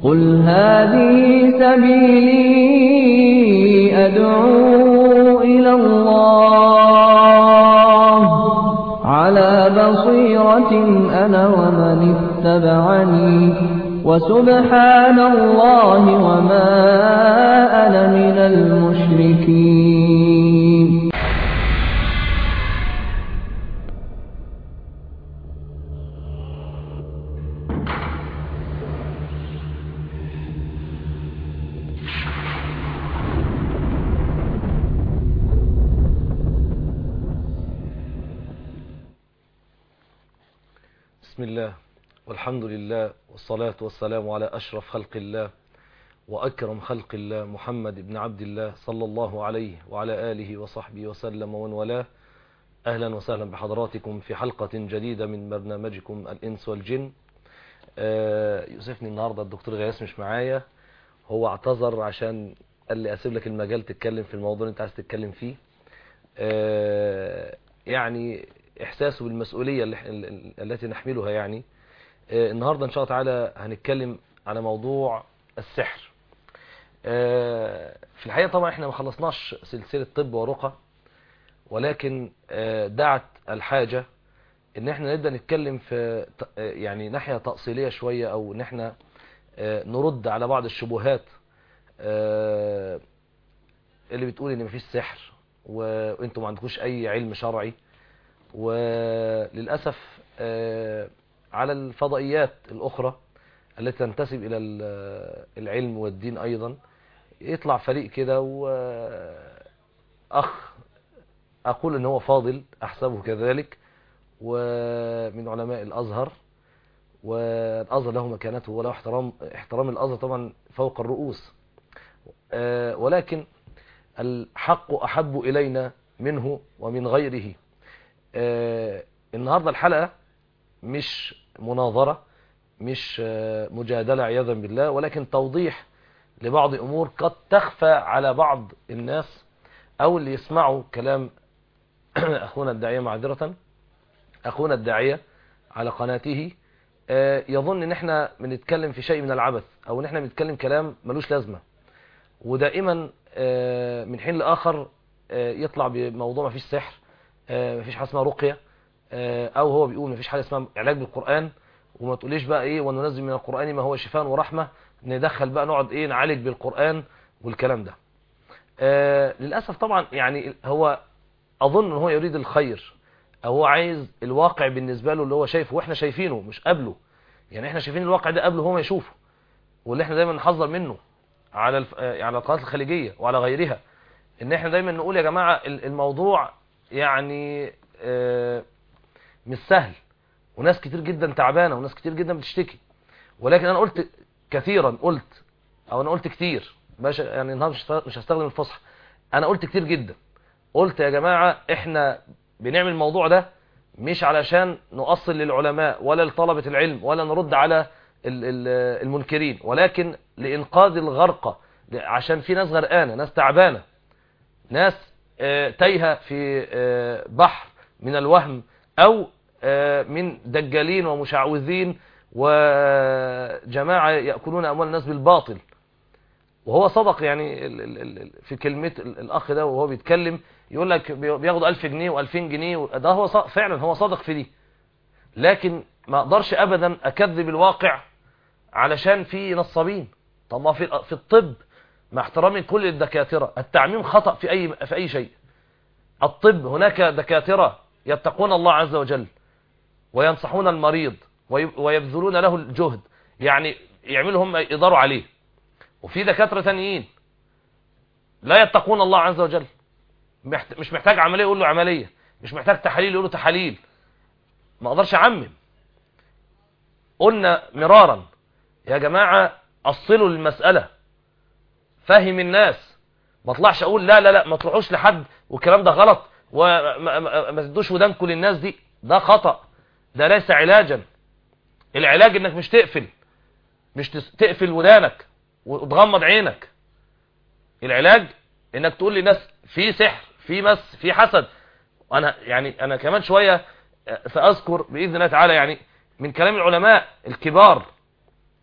قل هذه سبيلي أدعو إلى الله على بصيرة أنا ومن اتبعني وسبحان الله وما أنا من المشركين بسم الله والحمد لله والصلاة والسلام على أشرف خلق الله وأكرم خلق الله محمد بن عبد الله صلى الله عليه وعلى آله وصحبه وسلم ومن والاه أهلا وسهلا بحضراتكم في حلقة جديدة من برنامجكم الإنس والجن آه، يوسفني النهاردة الدكتور غياس مش معايا هو اعتذر عشان قال لي أسيب لك المجال تتكلم في الموضوع اللي أنت عايز تتكلم فيه آه، يعني إحساسه بالمسؤولية اللي- التي نحملها يعني آه، النهاردة إن شاء الله تعالى هنتكلم على موضوع السحر آه، في الحقيقة طبعا احنا ما خلصناش سلسلة طب ورقى ولكن آه، دعت الحاجة ان احنا نبدأ نتكلم في ت- آه، يعني ناحية تأصيلية شوية او ان احنا آه، نرد على بعض الشبهات آه، اللي بتقول ان مفيش سحر و- وانتم ما عندكوش اي علم شرعي وللأسف آه، على الفضائيات الأخرى التي تنتسب إلى ال- العلم والدين أيضا يطلع فريق كده وأخ أقول إن هو فاضل أحسبه كذلك ومن علماء الأزهر والأزهر له مكانته وله احترام احترام الأزهر طبعا فوق الرؤوس آه، ولكن الحق أحب إلينا منه ومن غيره آه، النهاردة الحلقة مش مناظرة مش آه، مجادلة عياذا بالله ولكن توضيح لبعض أمور قد تخفى على بعض الناس أو اللي يسمعوا كلام أخونا الداعية معذرة أخونا الداعية على قناته آه، يظن ان احنا بنتكلم في شيء من العبث او ان احنا بنتكلم كلام ملوش لازمة ودائما آه، من حين لآخر آه، يطلع بموضوع ما فيش سحر آه، مفيش حاجه اسمها رقيه آه، او هو بيقول مفيش حاجه اسمها علاج بالقران وما تقوليش بقى ايه وننزل من القران ما هو شفاء ورحمه ندخل بقى نقعد ايه نعالج بالقران والكلام ده آه، للاسف طبعا يعني هو اظن ان هو يريد الخير او هو عايز الواقع بالنسبه له اللي هو شايفه واحنا شايفينه مش قبله يعني احنا شايفين الواقع ده قبله هو ما يشوفه واللي احنا دايما نحذر منه على الف... آه، على القناه الخليجيه وعلى غيرها ان احنا دايما نقول يا جماعه ال- الموضوع يعني آه، مش سهل وناس كتير جدا تعبانه وناس كتير جدا بتشتكي ولكن انا قلت كثيرا قلت او انا قلت كتير باش يعني النهارده مش هست- مش هستخدم الفصحى انا قلت كتير جدا قلت يا جماعه احنا بنعمل الموضوع ده مش علشان نؤصل للعلماء ولا لطلبه العلم ولا نرد على ال- ال- المنكرين ولكن لانقاذ الغرقى عشان في ناس غرقانه ناس تعبانه ناس آه، تايهه في آه، بحر من الوهم او آه، من دجالين ومشعوذين وجماعه ياكلون اموال الناس بالباطل وهو صدق يعني ال- ال- ال- في كلمه ال- الاخ ده وهو بيتكلم يقول لك بي- بياخدوا 1000 جنيه و2000 جنيه و- ده هو ص- فعلا هو صادق في دي لكن ما اقدرش ابدا اكذب الواقع علشان في نصابين طب ما في في الطب مع احترامي لكل الدكاترة التعميم خطأ في أي في أي شيء الطب هناك دكاترة يتقون الله عز وجل وينصحون المريض وي- ويبذلون له الجهد يعني يعملوا هم يقدروا عليه وفي دكاترة تانيين لا يتقون الله عز وجل محت- مش محتاج عملية يقول له عملية مش محتاج تحاليل يقول له تحاليل ما اقدرش اعمم قلنا مرارا يا جماعة اصلوا المسألة فهم الناس ما اطلعش اقول لا لا لا ما تروحوش لحد والكلام ده غلط وما ما- ما تدوش ودانكم للناس دي ده خطأ ده ليس علاجا العلاج انك مش تقفل مش تس- تقفل ودانك وتغمض عينك العلاج انك تقول للناس في سحر في مس في حسد انا يعني انا كمان شوية سأذكر بإذن الله تعالى يعني من كلام العلماء الكبار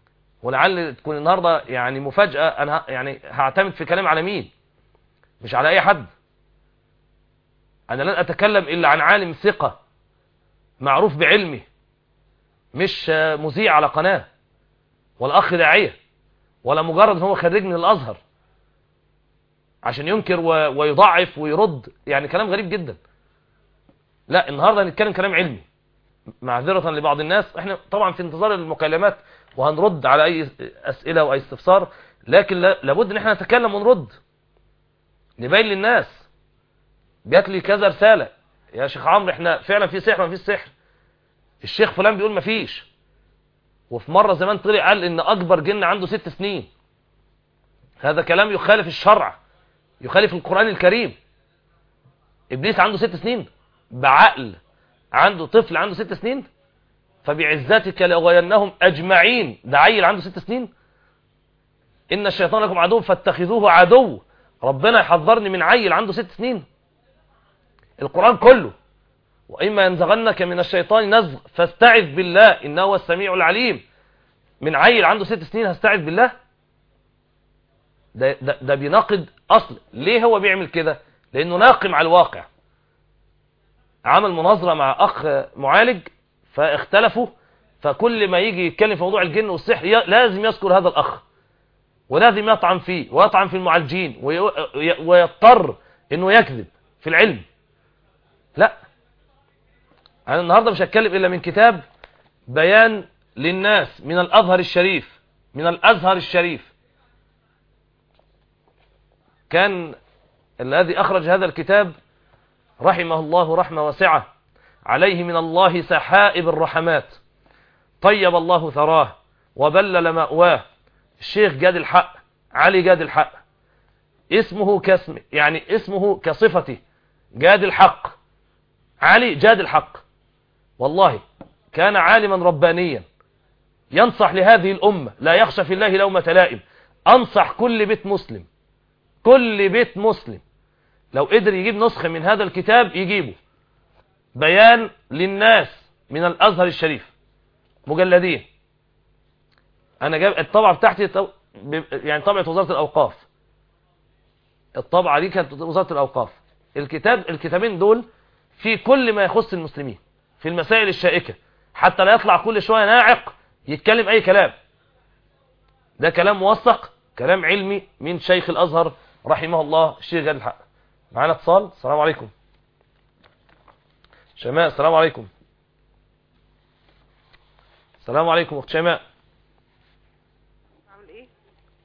ولعل تكون النهارده يعني مفاجاه انا ه- يعني هعتمد في كلام على مين مش على اي حد انا لن اتكلم الا عن عالم ثقه معروف بعلمه مش آه، مذيع على قناه ولا اخ داعيه ولا مجرد ان هو خريج من الازهر عشان ينكر و... ويضعف ويرد يعني كلام غريب جدا لا النهارده هنتكلم كلام علمي معذرة لبعض الناس احنا طبعا في انتظار المكالمات وهنرد على اي اسئلة واي استفسار لكن لا- لابد ان احنا نتكلم ونرد نبين للناس جات لي كذا رسالة يا شيخ عمرو احنا فعلا في سحر ما فيش سحر الشيخ فلان بيقول ما فيش وفي مرة زمان طلع قال ان اكبر جن عنده ست سنين هذا كلام يخالف الشرع يخالف القرآن الكريم ابليس عنده ست سنين بعقل عنده طفل عنده ست سنين فبعزتك لأغوينهم أجمعين ده عيل عنده ست سنين إن الشيطان لكم عدو فاتخذوه عدو ربنا يحذرني من عيل عنده ست سنين القرآن كله وإما ينزغنك من الشيطان نزغ فاستعذ بالله إنه هو السميع العليم من عيل عنده ست سنين هستعذ بالله ده, ده, ده بيناقض أصل ليه هو بيعمل كده لأنه ناقم على الواقع عمل مناظرة مع أخ معالج فاختلفوا فكل ما يجي يتكلم في موضوع الجن والسحر ي- لازم يذكر هذا الأخ ولازم يطعن فيه ويطعن في المعالجين وي- وي- ويضطر انه يكذب في العلم لا انا النهاردة مش هتكلم الا من كتاب بيان للناس من الازهر الشريف من الازهر الشريف كان الذي اخرج هذا الكتاب رحمه الله رحمة واسعة عليه من الله سحائب الرحمات طيب الله ثراه وبلل مأواه الشيخ جاد الحق علي جاد الحق اسمه كاسم يعني اسمه كصفته جاد الحق علي جاد الحق والله كان عالما ربانيا ينصح لهذه الأمة لا يخشى في الله لومة لائم أنصح كل بيت مسلم كل بيت مسلم لو قدر يجيب نسخة من هذا الكتاب يجيبه بيان للناس من الأزهر الشريف مجلدين أنا جاب الطبعة بتاعتي تو- ب- يعني طبعة وزارة الأوقاف الطبعة دي كانت وزارة الأوقاف الكتاب الكتابين دول في كل ما يخص المسلمين في المسائل الشائكة حتى لا يطلع كل شوية ناعق يتكلم أي كلام ده كلام موثق كلام علمي من شيخ الأزهر رحمه الله الشيخ جاد الحق معانا اتصال السلام عليكم شماء السلام عليكم السلام عليكم اخت شماء عامل ايه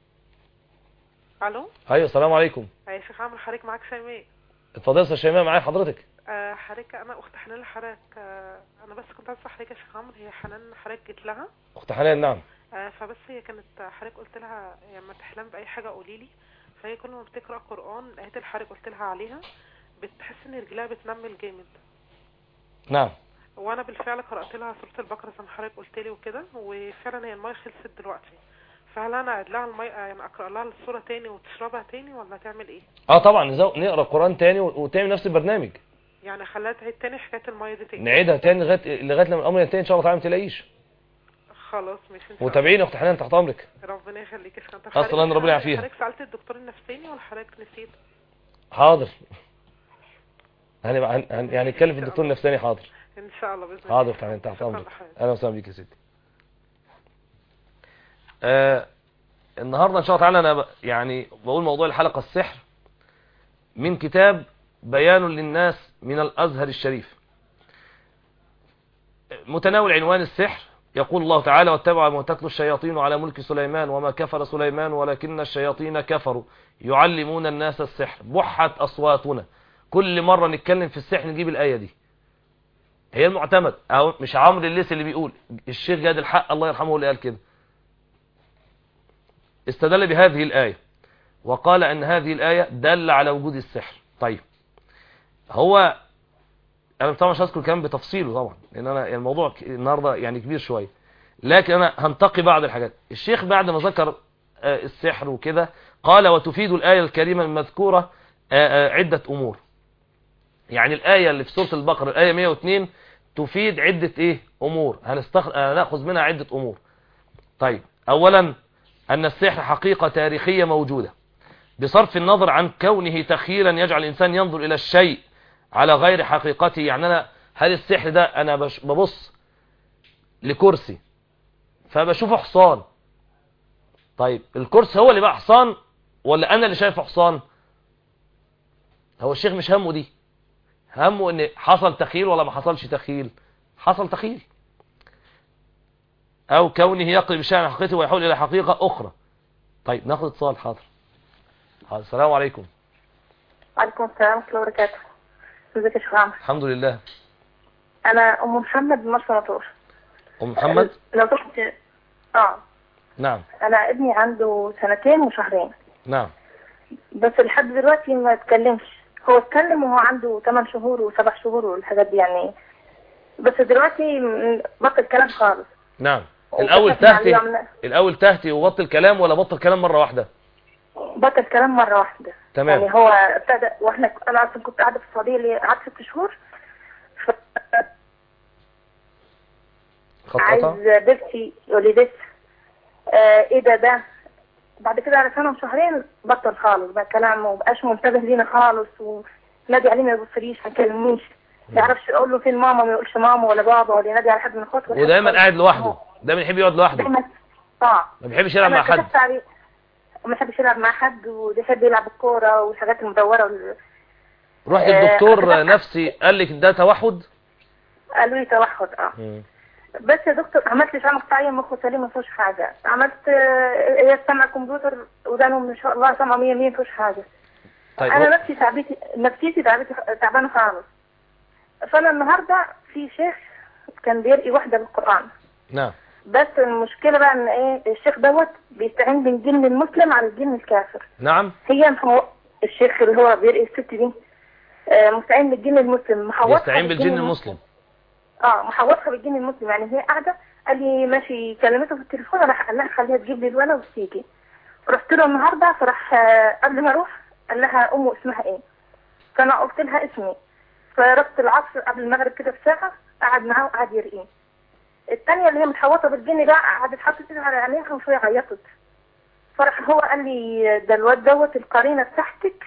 الو ايوه السلام عليكم يا شيخ عامل حضرتك معاك شيماء اتفضلي يا استاذ شيماء معايا حضرتك آه حضرتك انا اخت حنان حضرتك آه انا بس كنت عايزه حضرتك يا شيخ عمرو هي حنان حضرتك جيت لها اخت حنان نعم آه فبس هي كانت حضرتك قلت لها لما تحلم باي حاجه قولي لي فهي كل ما بتقرا قران الايات اللي حضرتك قلت لها عليها بتحس ان رجلها بتنمل جامد نعم وانا بالفعل قرات لها سوره البقره زي ما حضرتك قلت لي وكده وفعلا هي الميه خلصت دلوقتي فهل انا اعيد لها الميه يعني اقرا لها السوره تاني وتشربها تاني ولا تعمل ايه اه طبعا نزو- نقرا القران تاني و- وتعمل نفس البرنامج يعني خلاها تعيد تاني حكايه الميه دي تاني نعيدها تاني لغايه لغايه لما الامر ينتهي ان شاء الله تعالى ما تلاقيش خلاص ماشي ان شاء الله وتابعيني يا اخت حنان تحت امرك ربنا يخليك يا شيخ. طب أصلاً حضرتك- ربنا يعافيها. حضرتك سألت الدكتور النفساني ولا حضرتك نسيت؟ حاضر هنبقى هن... هن... يعني نتكلم في الدكتور النفساني حاضر ان شاء الله باذن الله حاضر اخت حنان تحت شكراً امرك لحضرتك. اهلا وسهلا بيك يا ستي آه النهارده ان شاء الله تعالى انا ب... يعني بقول موضوع الحلقه السحر من كتاب بيان للناس من الازهر الشريف متناول عنوان السحر يقول الله تعالى واتبع ما تتلو الشياطين على ملك سليمان وما كفر سليمان ولكن الشياطين كفروا يعلمون الناس السحر بحت أصواتنا كل مرة نتكلم في السحر نجيب الآية دي هي المعتمد أو مش عمرو الليثي اللي بيقول الشيخ جاد الحق الله يرحمه اللي قال كده استدل بهذه الآية وقال أن هذه الآية دل على وجود السحر طيب هو انا طبعا مش هذكر الكلام بتفصيله طبعا لان انا الموضوع ك- النهارده يعني كبير شويه لكن انا هنتقي بعض الحاجات الشيخ بعد ما ذكر آه، السحر وكده قال وتفيد الايه الكريمه المذكوره آه، آه، عده امور يعني الايه اللي في سوره البقره الايه 102 تفيد عده ايه امور هنستخ... هناخذ منها عده امور طيب اولا ان السحر حقيقة تاريخية موجودة بصرف النظر عن كونه تخيلا يجعل الانسان ينظر الى الشيء على غير حقيقته يعني انا هل السحر ده انا بش- ببص لكرسي فبشوفه حصان طيب الكرسي هو اللي بقى حصان ولا انا اللي شايفه حصان هو الشيخ مش همه دي همه ان حصل تخيل ولا ما حصلش تخيل حصل تخيل او كونه يقلب شأن حقيقته ويحول الى حقيقة اخرى طيب ناخد اتصال حاضر حاضر. السلام عليكم وعليكم السلام ورحمة الله وبركاته ازيك يا شيخ عمرو الحمد لله انا ام محمد من مرسى مطروح ام محمد لو تحت اه نعم انا ابني عنده سنتين وشهرين نعم بس لحد دلوقتي ما اتكلمش هو اتكلم وهو عنده 8 شهور وسبع شهور والحاجات دي يعني بس دلوقتي م- بطل كلام خالص نعم الاول وإحنا تهتي عملنا- الاول تهتي وبطل كلام ولا بطل كلام مرة واحدة بطل كلام مرة واحدة تمام. يعني هو ابتدى واحنا انا اصلا كنت قاعدة في السعودية اللي قعدت ست شهور ف... عايز خططها بيبسي يقول لي بس آه ايه ده ده بعد كده على سنة وشهرين بطل خالص بقى كلام ومبقاش منتبه لينا خالص ونادي عليه ما يبصليش ما يكلمنيش ما يعرفش اقول له فين ماما ما يقولش ماما ولا بابا ولا ينادي على حد من اخواته ولا ودايما حد قاعد خالص. لوحده دايما يحب يقعد لوحده دايما اه ما بيحبش يلعب انا مع حد كتبت عليه وما يحبش يلعب مع حد وبيحب يلعب الكورة والحاجات المدورة وال... رحت آه، الدكتور نفسي قال لك ده توحد قالوا لي توحد اه بس يا دكتور عملت لي شعر قطعية مخه سليم ما فيهوش حاجة عملت آه، هي سمع كمبيوتر ودانهم ان شاء الله سمع 100 100 ما فيهوش حاجة طيب انا هو- نفسي تعبتي نفسيتي تعبتي تعبانة خالص فانا النهاردة في شيخ كان بيرقي واحدة بالقرآن نعم بس المشكلة بقى ان ايه الشيخ دوت بيستعين بالجن المسلم على الجن الكافر نعم هي محو... الشيخ اللي هو بيرقي الست دي آه، مستعين بالجن المسلم محوطها يستعين بالجن المسلم اه محوطها بالجن المسلم يعني هي قاعده قال لي ماشي كلمته في التليفون راح قال لها خليها تجيب لي الولد وتيجي رحت له النهارده فراح آه، قبل ما اروح قال لها امه اسمها ايه فانا قلت لها اسمي فرحت العصر قبل المغرب كده بساعه قعد معاه وقعد يرقيه الثانيه اللي هي متحوطه بالجن بقى قعدت حاطه ايدها على عينيها وشويه عيطت فراح هو قال لي ده الواد دوت القرينه بتاعتك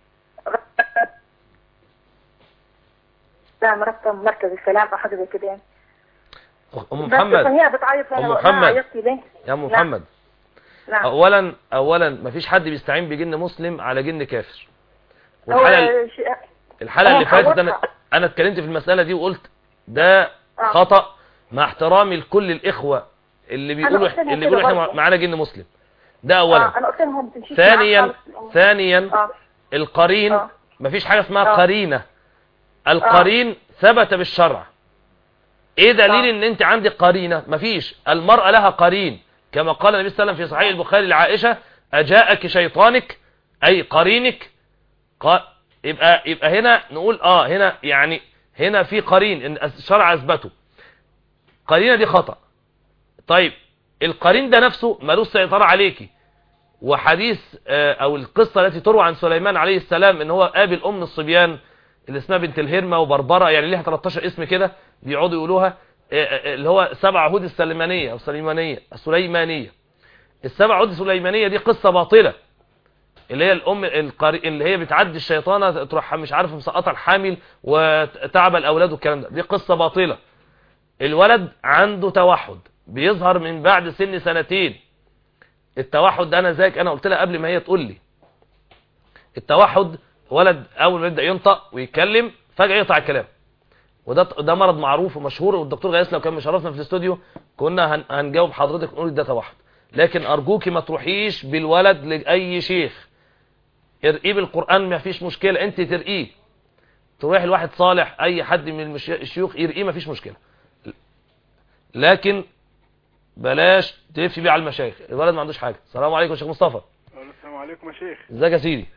ده مرتب مركز السلام او حاجه زي كده يعني ام بس محمد فهي بتعيط أم فانا بقول محمد. لها عيطتي ليه؟ يا ام نعم. محمد نعم اولا اولا مفيش حد بيستعين بجن مسلم على جن كافر هو والحلقه ش- الحلقه اللي هو فاتت انا حوطها. انا اتكلمت في المساله دي وقلت ده آه. خطا مع احترامي لكل الاخوه اللي بيقولوا قلت لها اللي كده بيقولوا احنا برضه. معانا جن مسلم ده اولا آه انا قلت لها ما تمشيش معاه ثانيا خالص. ثانيا اه القرين آه. مفيش حاجة اسمها آه. قرينة القرين ثبت بالشرع ايه دليل آه. ان انت عندك قرينة مفيش المرأة لها قرين كما قال النبي صلى الله عليه وسلم في صحيح البخاري لعائشة اجاءك شيطانك اي قرينك قال يبقى يبقى هنا نقول اه هنا يعني هنا في قرين ان الشرع اثبته قرينة دي خطأ طيب القرين ده نفسه ملوش سيطرة عليكي وحديث آه، او القصة التي تروى عن سليمان عليه السلام ان هو قابل ام الصبيان اللي اسمها بنت الهرمة وبربرة يعني ليها 13 اسم كده بيقعدوا يقولوها آه، آه، اللي هو سبع عهود السليمانية او سليمانية السليمانية السبع عهود السليمانية دي قصة باطلة اللي هي الام القري... اللي هي بتعدي الشيطانة تروح مش عارف مسقطة الحامل وتعب الاولاد والكلام ده دي قصة باطلة الولد عنده توحد بيظهر من بعد سن سنتين التوحد ده انا زيك انا قلت لها قبل ما هي تقول لي التوحد ولد اول ما يبدا ينطق ويتكلم فجاه يقطع الكلام وده ده مرض معروف ومشهور والدكتور غياث لو كان مشرفنا في الاستوديو كنا هن هنجاوب حضرتك ونقول ده توحد لكن ارجوكي ما تروحيش بالولد لاي شيخ ارقيه بالقران ما فيش مشكله انت ترقيه تروح لواحد صالح اي حد من المشي- الشيوخ يرقيه ما فيش مشكله لكن بلاش تلفي بيه على المشايخ الولد ما عندوش حاجه السلام عليكم يا شيخ مصطفى السلام عليكم يا شيخ ازيك يا سيدي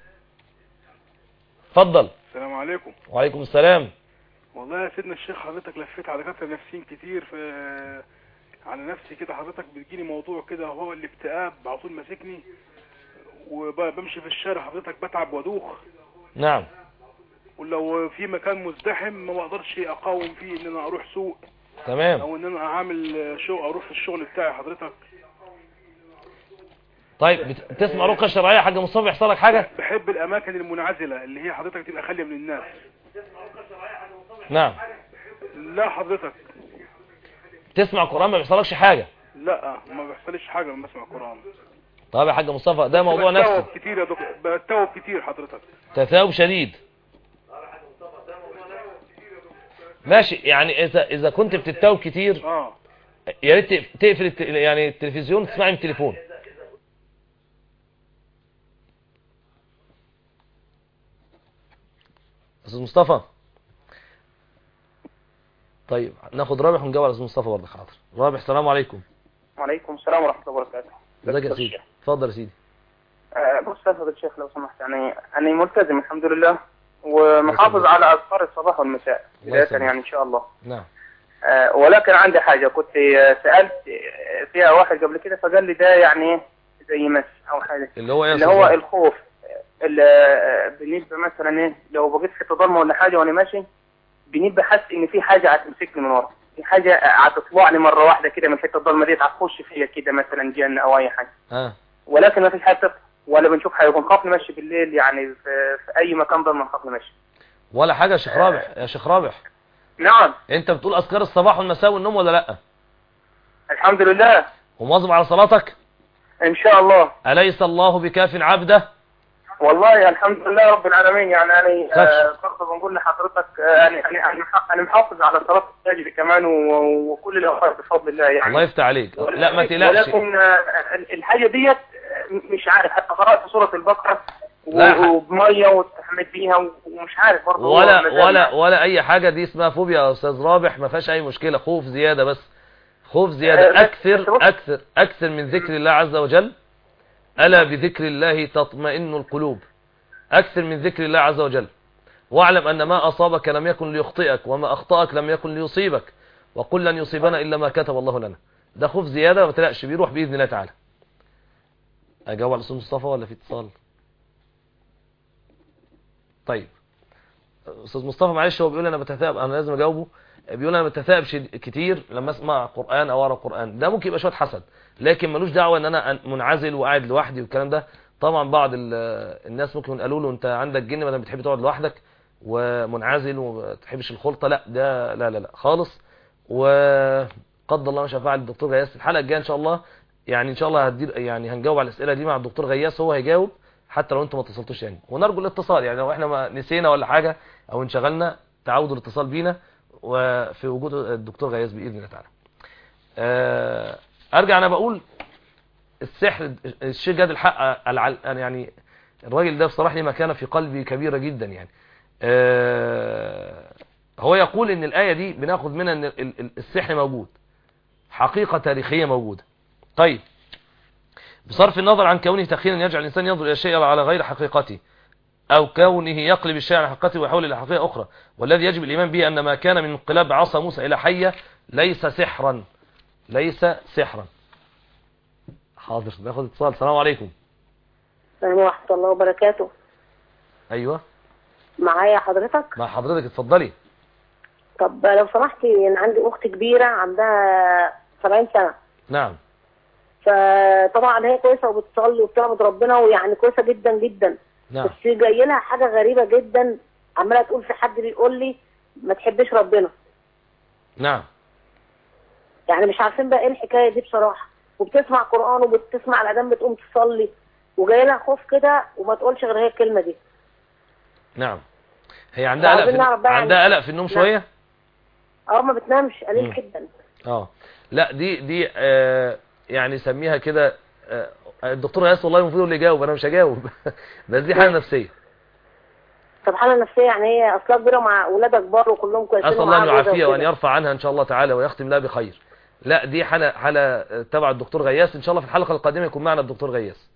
اتفضل السلام عليكم وعليكم السلام والله يا سيدنا الشيخ حضرتك لفيت على دكاتره نفسيين كتير في على نفسي كده حضرتك بتجيني موضوع كده هو الاكتئاب على طول ماسكني وبمشي في الشارع حضرتك بتعب وادوخ نعم ولو في مكان مزدحم ما بقدرش اقاوم فيه ان انا اروح سوق تمام او ان انا اعمل شغل اروح في الشغل بتاعي حضرتك طيب بت- بتسمع رقيه شرعيه يا حاج مصطفى يحصل لك حاجه بحب الاماكن المنعزله اللي هي حضرتك تبقى خاليه من الناس نعم لا حضرتك تسمع قران ما بيحصلكش حاجه لا ما بيحصلش حاجه لما اسمع قران طيب يا حاج مصطفى ده موضوع نفسي بتوب كتير يا دكتور بتوب كتير حضرتك تثاؤب شديد ماشي يعني اذا اذا كنت بتتوب كتير اه يا ريت تقف- تقفل الت... يعني التلفزيون تسمعي من التليفون استاذ مصطفى طيب ناخد رابح ونجاوب على استاذ مصطفى برضه حاضر رابح السلام عليكم وعليكم السلام ورحمة الله وبركاته ازيك يا سيدي اتفضل يا سيدي آه، بص يا فضيلة الشيخ لو سمحت يعني أنا ملتزم الحمد لله ومحافظ على أذكار الصباح والمساء الله بداية يسلمك. يعني إن شاء الله نعم آه، ولكن عندي حاجة كنت آه، سألت آه، فيها واحد قبل كده فقال لي ده يعني إيه زي مس أو حاجة اللي هو ايه يا اللي أستاذ هو رابح؟ الخوف اللي آه، بالنسبة مثلا إيه لو بقيت في ضلمة ولا حاجة وأنا ماشي بنبقى حاسس إن في حاجة هتمسكني من ورا في حاجة آه، هتطلع لي مرة واحدة كده من حتة الضلمة ديت هتخش فيا كده مثلا جنة أو أي حاجة ها ولكن ما فيش حاجه تطلع ولا بنشوف حاجه بنخاف نمشي بالليل يعني في, في اي مكان ضلمه نخاف نمشي ولا حاجه يا شيخ رابح يا شيخ رابح نعم انت بتقول اذكار الصباح والمساء والنوم ولا لا الحمد لله ومواظب على صلاتك ان شاء الله اليس الله بكاف عبده والله الحمد لله رب العالمين يعني انا خدش. آه، برضه بنقول لحضرتك آه، انا انا انا مح- أنا محافظ على صلاه الفجر كمان و- وكل الاوقات بفضل الله يعني الله يفتح عليك لا ما تقلقش ولكن آه، الحاجه ديت آه، مش عارف حتى قرات سوره البقره و- لا ح- وبميه واستحميت بيها ومش عارف برضه هو ولا مازال ولا يعني. ولا اي حاجه دي اسمها فوبيا يا استاذ رابح ما فيهاش اي مشكله خوف زياده بس خوف آه، زياده بس- اكثر بس بص- اكثر اكثر من ذكر الله عز وجل الا بذكر الله تطمئن القلوب اكثر من ذكر الله عز وجل واعلم ان ما اصابك لم يكن ليخطئك وما اخطاك لم يكن ليصيبك وقل لن يصيبنا الا ما كتب الله لنا ده خوف زياده ما تقلقش بيروح باذن الله تعالى اجاوب على الاستاذ مصطفى ولا في اتصال طيب استاذ مصطفى معلش هو بيقول انا بتثاءب انا لازم اجاوبه بيقول انا بتثاءب شد- كتير لما اسمع قران او اقرا قران ده ممكن يبقى شويه حسد لكن ملوش دعوه ان انا أن- منعزل وقاعد لوحدي والكلام ده طبعا بعض ال- الناس ممكن قالوا له انت عندك جن ما دام بتحب تقعد لوحدك ومنعزل وما تحبش الخلطه لا ده لا لا لا خالص وقدر الله ما شاء فعل الدكتور غياث الحلقه الجايه ان شاء الله يعني ان شاء الله هدير يعني هنجاوب على الاسئله دي مع الدكتور غياث هو هيجاوب حتى لو انتم ما اتصلتوش يعني ونرجو الاتصال يعني لو احنا ما نسينا ولا حاجه او انشغلنا تعودوا الاتصال بينا وفي وجود الدكتور غياث باذن الله تعالى آه، ارجع انا بقول السحر الشيخ جاد الحق الع- يعني الراجل ده بصراحه ليه مكانه في قلبي كبيره جدا يعني آه، هو يقول ان الايه دي بناخد منها ان ال- ال- السحر موجود حقيقه تاريخيه موجوده طيب بصرف النظر عن كونه تخيلا يجعل الانسان ينظر الى الشيء على غير حقيقته او كونه يقلب الشيء على حقيقته ويحول الى حقيقه اخرى والذي يجب الايمان به ان ما كان من انقلاب عصا موسى الى حيه ليس سحرا ليس سحرا حاضر ناخد اتصال السلام عليكم السلام ورحمة الله وبركاته ايوه معايا حضرتك مع حضرتك اتفضلي طب لو سمحتي أنا عندي أخت كبيرة عندها 70 سنة نعم فطبعا هي كويسة وبتصلي وبتعبد ربنا ويعني كويسة جدا جدا نعم بس جاي لها حاجة غريبة جدا عمالة تقول في حد بيقول لي ما تحبش ربنا نعم يعني مش عارفين بقى ايه الحكاية دي بصراحة وبتسمع قرآن وبتسمع الأذان بتقوم تصلي وجاي لها خوف كده وما تقولش غير هي الكلمة دي نعم هي عندها قلق عاوزين في نعرف بقى يعني- عندها قلق في النوم نعم. شويه اه ما بتنامش قليل مم. جدا اه لا دي دي آه يعني سميها كده آه الدكتور ياسر والله المفروض اللي يجاوب انا مش هجاوب بس دي حاله نفسيه طب حالة نفسية يعني هي أصلا كبيرة مع أولادها كبار وكلهم كويسين اسال الله ان ومعاها جوزها يعافيها وان وكده. يرفع عنها ان شاء الله تعالى ويختم لها بخير لا دي حاله حاله آه، تبع الدكتور غياس ان شاء الله في الحلقه القادمه يكون معنا الدكتور غياس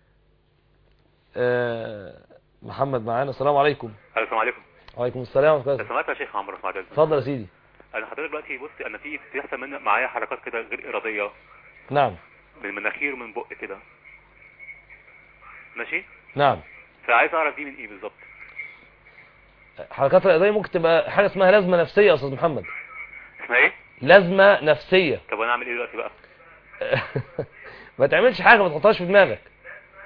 آه محمد معانا السلام عليكم السلام عليكم وعليكم السلام ورحمه لو الله سمعت يا شيخ عمرو بعد اذنك اتفضل يا سيدي انا حضرتك دلوقتي بص انا في بيحصل من معايا حركات كده غير اراديه نعم من مناخير ومن بق كده ماشي نعم فعايز اعرف دي من ايه بالظبط حركات الرئويه ممكن تبقى حاجه اسمها لازمه نفسيه يا استاذ محمد اسمها ايه لازمه نفسيه طب انا اعمل ايه دلوقتي بقى ما تعملش حاجه ما تحطهاش في دماغك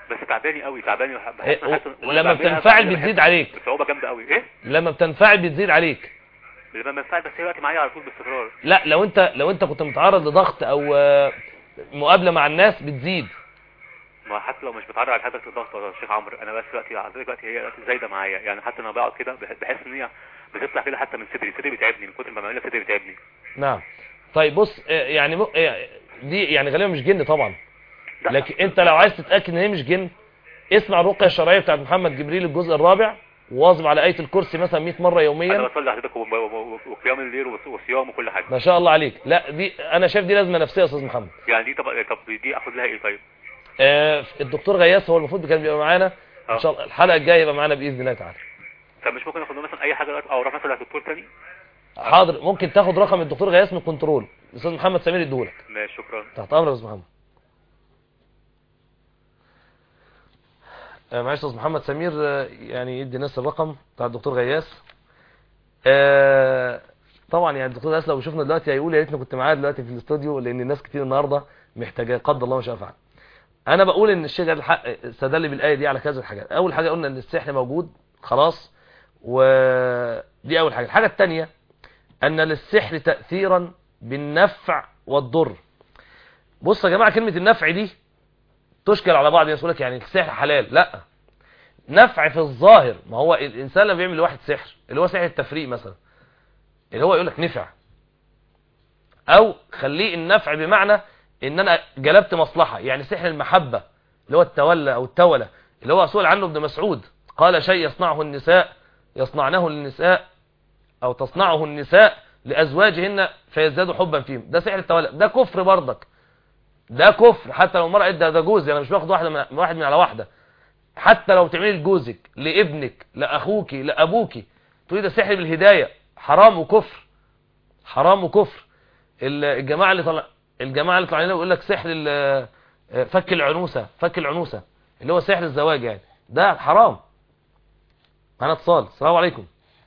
بس تعباني قوي تعباني وح- إيه، بحس و- بحس- وأنا لما بعملها بتنفعل بعملها بتزيد بحس عليك. بصعوبه جامده قوي ايه لما بتنفعل بتزيد عليك لما بنفعل بس هي وقت معايا على طول باستمرار لا لو انت لو انت كنت متعرض لضغط او آه، مقابله مع الناس بتزيد ما حتى لو مش بتعرض على حضرتك الضغط ولا الشيخ عمرو انا بس دلوقتي دلوقتي هي دلوقتي زايده معايا يعني حتى لما بقعد كده بح- بحس ان هي بتطلع كده حتى من صدري صدري بيتعبني من كتر ما بعملها صدري بيتعبني نعم طيب بص آه، يعني م- آه، دي يعني غالبا مش جن طبعا لا. لكن انت لو عايز تتاكد ان هي مش جن اسمع الرقيه الشرعيه بتاعت محمد جبريل الجزء الرابع وواظب على ايه الكرسي مثلا 100 مره انا يوميا بصلي حضرتك وب- وب- وقيام الليل وص- وصيام وكل حاجه ما شاء الله عليك لا دي انا شايف دي لازمه نفسيه يا استاذ محمد يعني دي طب طب دي اخد لها ايه طيب آه، الدكتور غياس هو المفروض كان بيبقى معانا ان اه. شاء الله الحلقه الجايه يبقى معانا باذن الله تعالى طب مش ممكن اخد له مثلا اي حاجه دلوقتي او اروح مثلا لدكتور تاني حاضر ممكن تاخد رقم الدكتور غياس من الكنترول الاستاذ محمد سمير يديهولك ماشي شكرا تحت امرك يا استاذ محمد آه، معلش يا استاذ محمد سمير آه، يعني يدي الناس الرقم بتاع الدكتور غياس آه، طبعا يعني الدكتور غياس لو شفنا دلوقتي هيقول يا ريتني كنت معاه دلوقتي في الاستوديو لان الناس كتير النهارده محتاجه قدر الله ما شاء فعل انا بقول ان الشيخ قال الحق استدل بالايه دي على كذا حاجات اول حاجه قلنا ان السحر موجود خلاص ودي اول حاجه الحاجه الثانيه ان للسحر تاثيرا بالنفع والضر بص يا جماعه كلمه النفع دي تشكل على بعض الناس يقول لك يعني السحر حلال لا نفع في الظاهر ما هو الانسان لما بيعمل لواحد سحر اللي هو سحر التفريق مثلا اللي هو يقول لك نفع او خليه النفع بمعنى ان انا جلبت مصلحه يعني سحر المحبه اللي هو التولى او التولى اللي هو سئل عنه ابن مسعود قال شيء يصنعه النساء يصنعنه للنساء او تصنعه النساء لازواجهن فيزدادوا حبا فيهم ده سحر التولى ده كفر برضك ده كفر حتى لو المرأة قالت ده ده جوزي انا مش باخد واحده من واحد من على واحده حتى لو تعملي لجوزك لابنك لاخوك لابوك تقولي ده سحر بالهدايه حرام وكفر حرام وكفر ال- الجماعه اللي طلع الجماعه اللي طالعين لنا يقول لك سحر ال- فك العنوسه فك العنوسه اللي هو سحر الزواج يعني ده حرام معانا اتصال السلام عليكم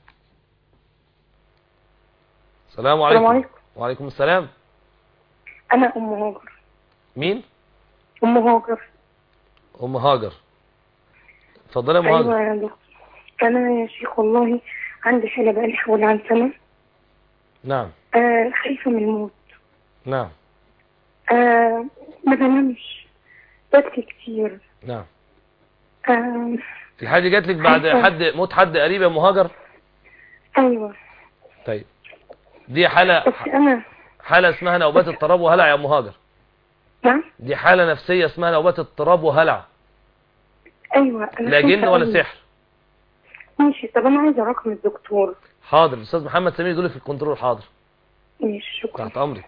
السلام عليكم عليكم. وعليكم السلام أنا أم هاجر مين أم هاجر ام هاجر اتفضلي يا ام هاجر أيوة يا دكتور أنا يا شيخ والله عندي حالة بقالي حوالي عن سنة نعم آه خايفة من الموت نعم آه ما بنامش ببكي كتير نعم آه الحاجه دي جات لك بعد أيوة. حد موت حد قريب يا ام هاجر أيوة طيب دي حاله بس أنا حاله اسمها نوبات اضطراب وهلع يا ام هاجر نعم دي حاله نفسيه اسمها نوبات اضطراب وهلع أيوة أنا لا جن خايفة ولا أوي. سحر ماشي طب أنا عايزة رقم الدكتور حاضر الاستاذ محمد سمير يقول لك في الكنترول حاضر ماشي شكرا تحت امرك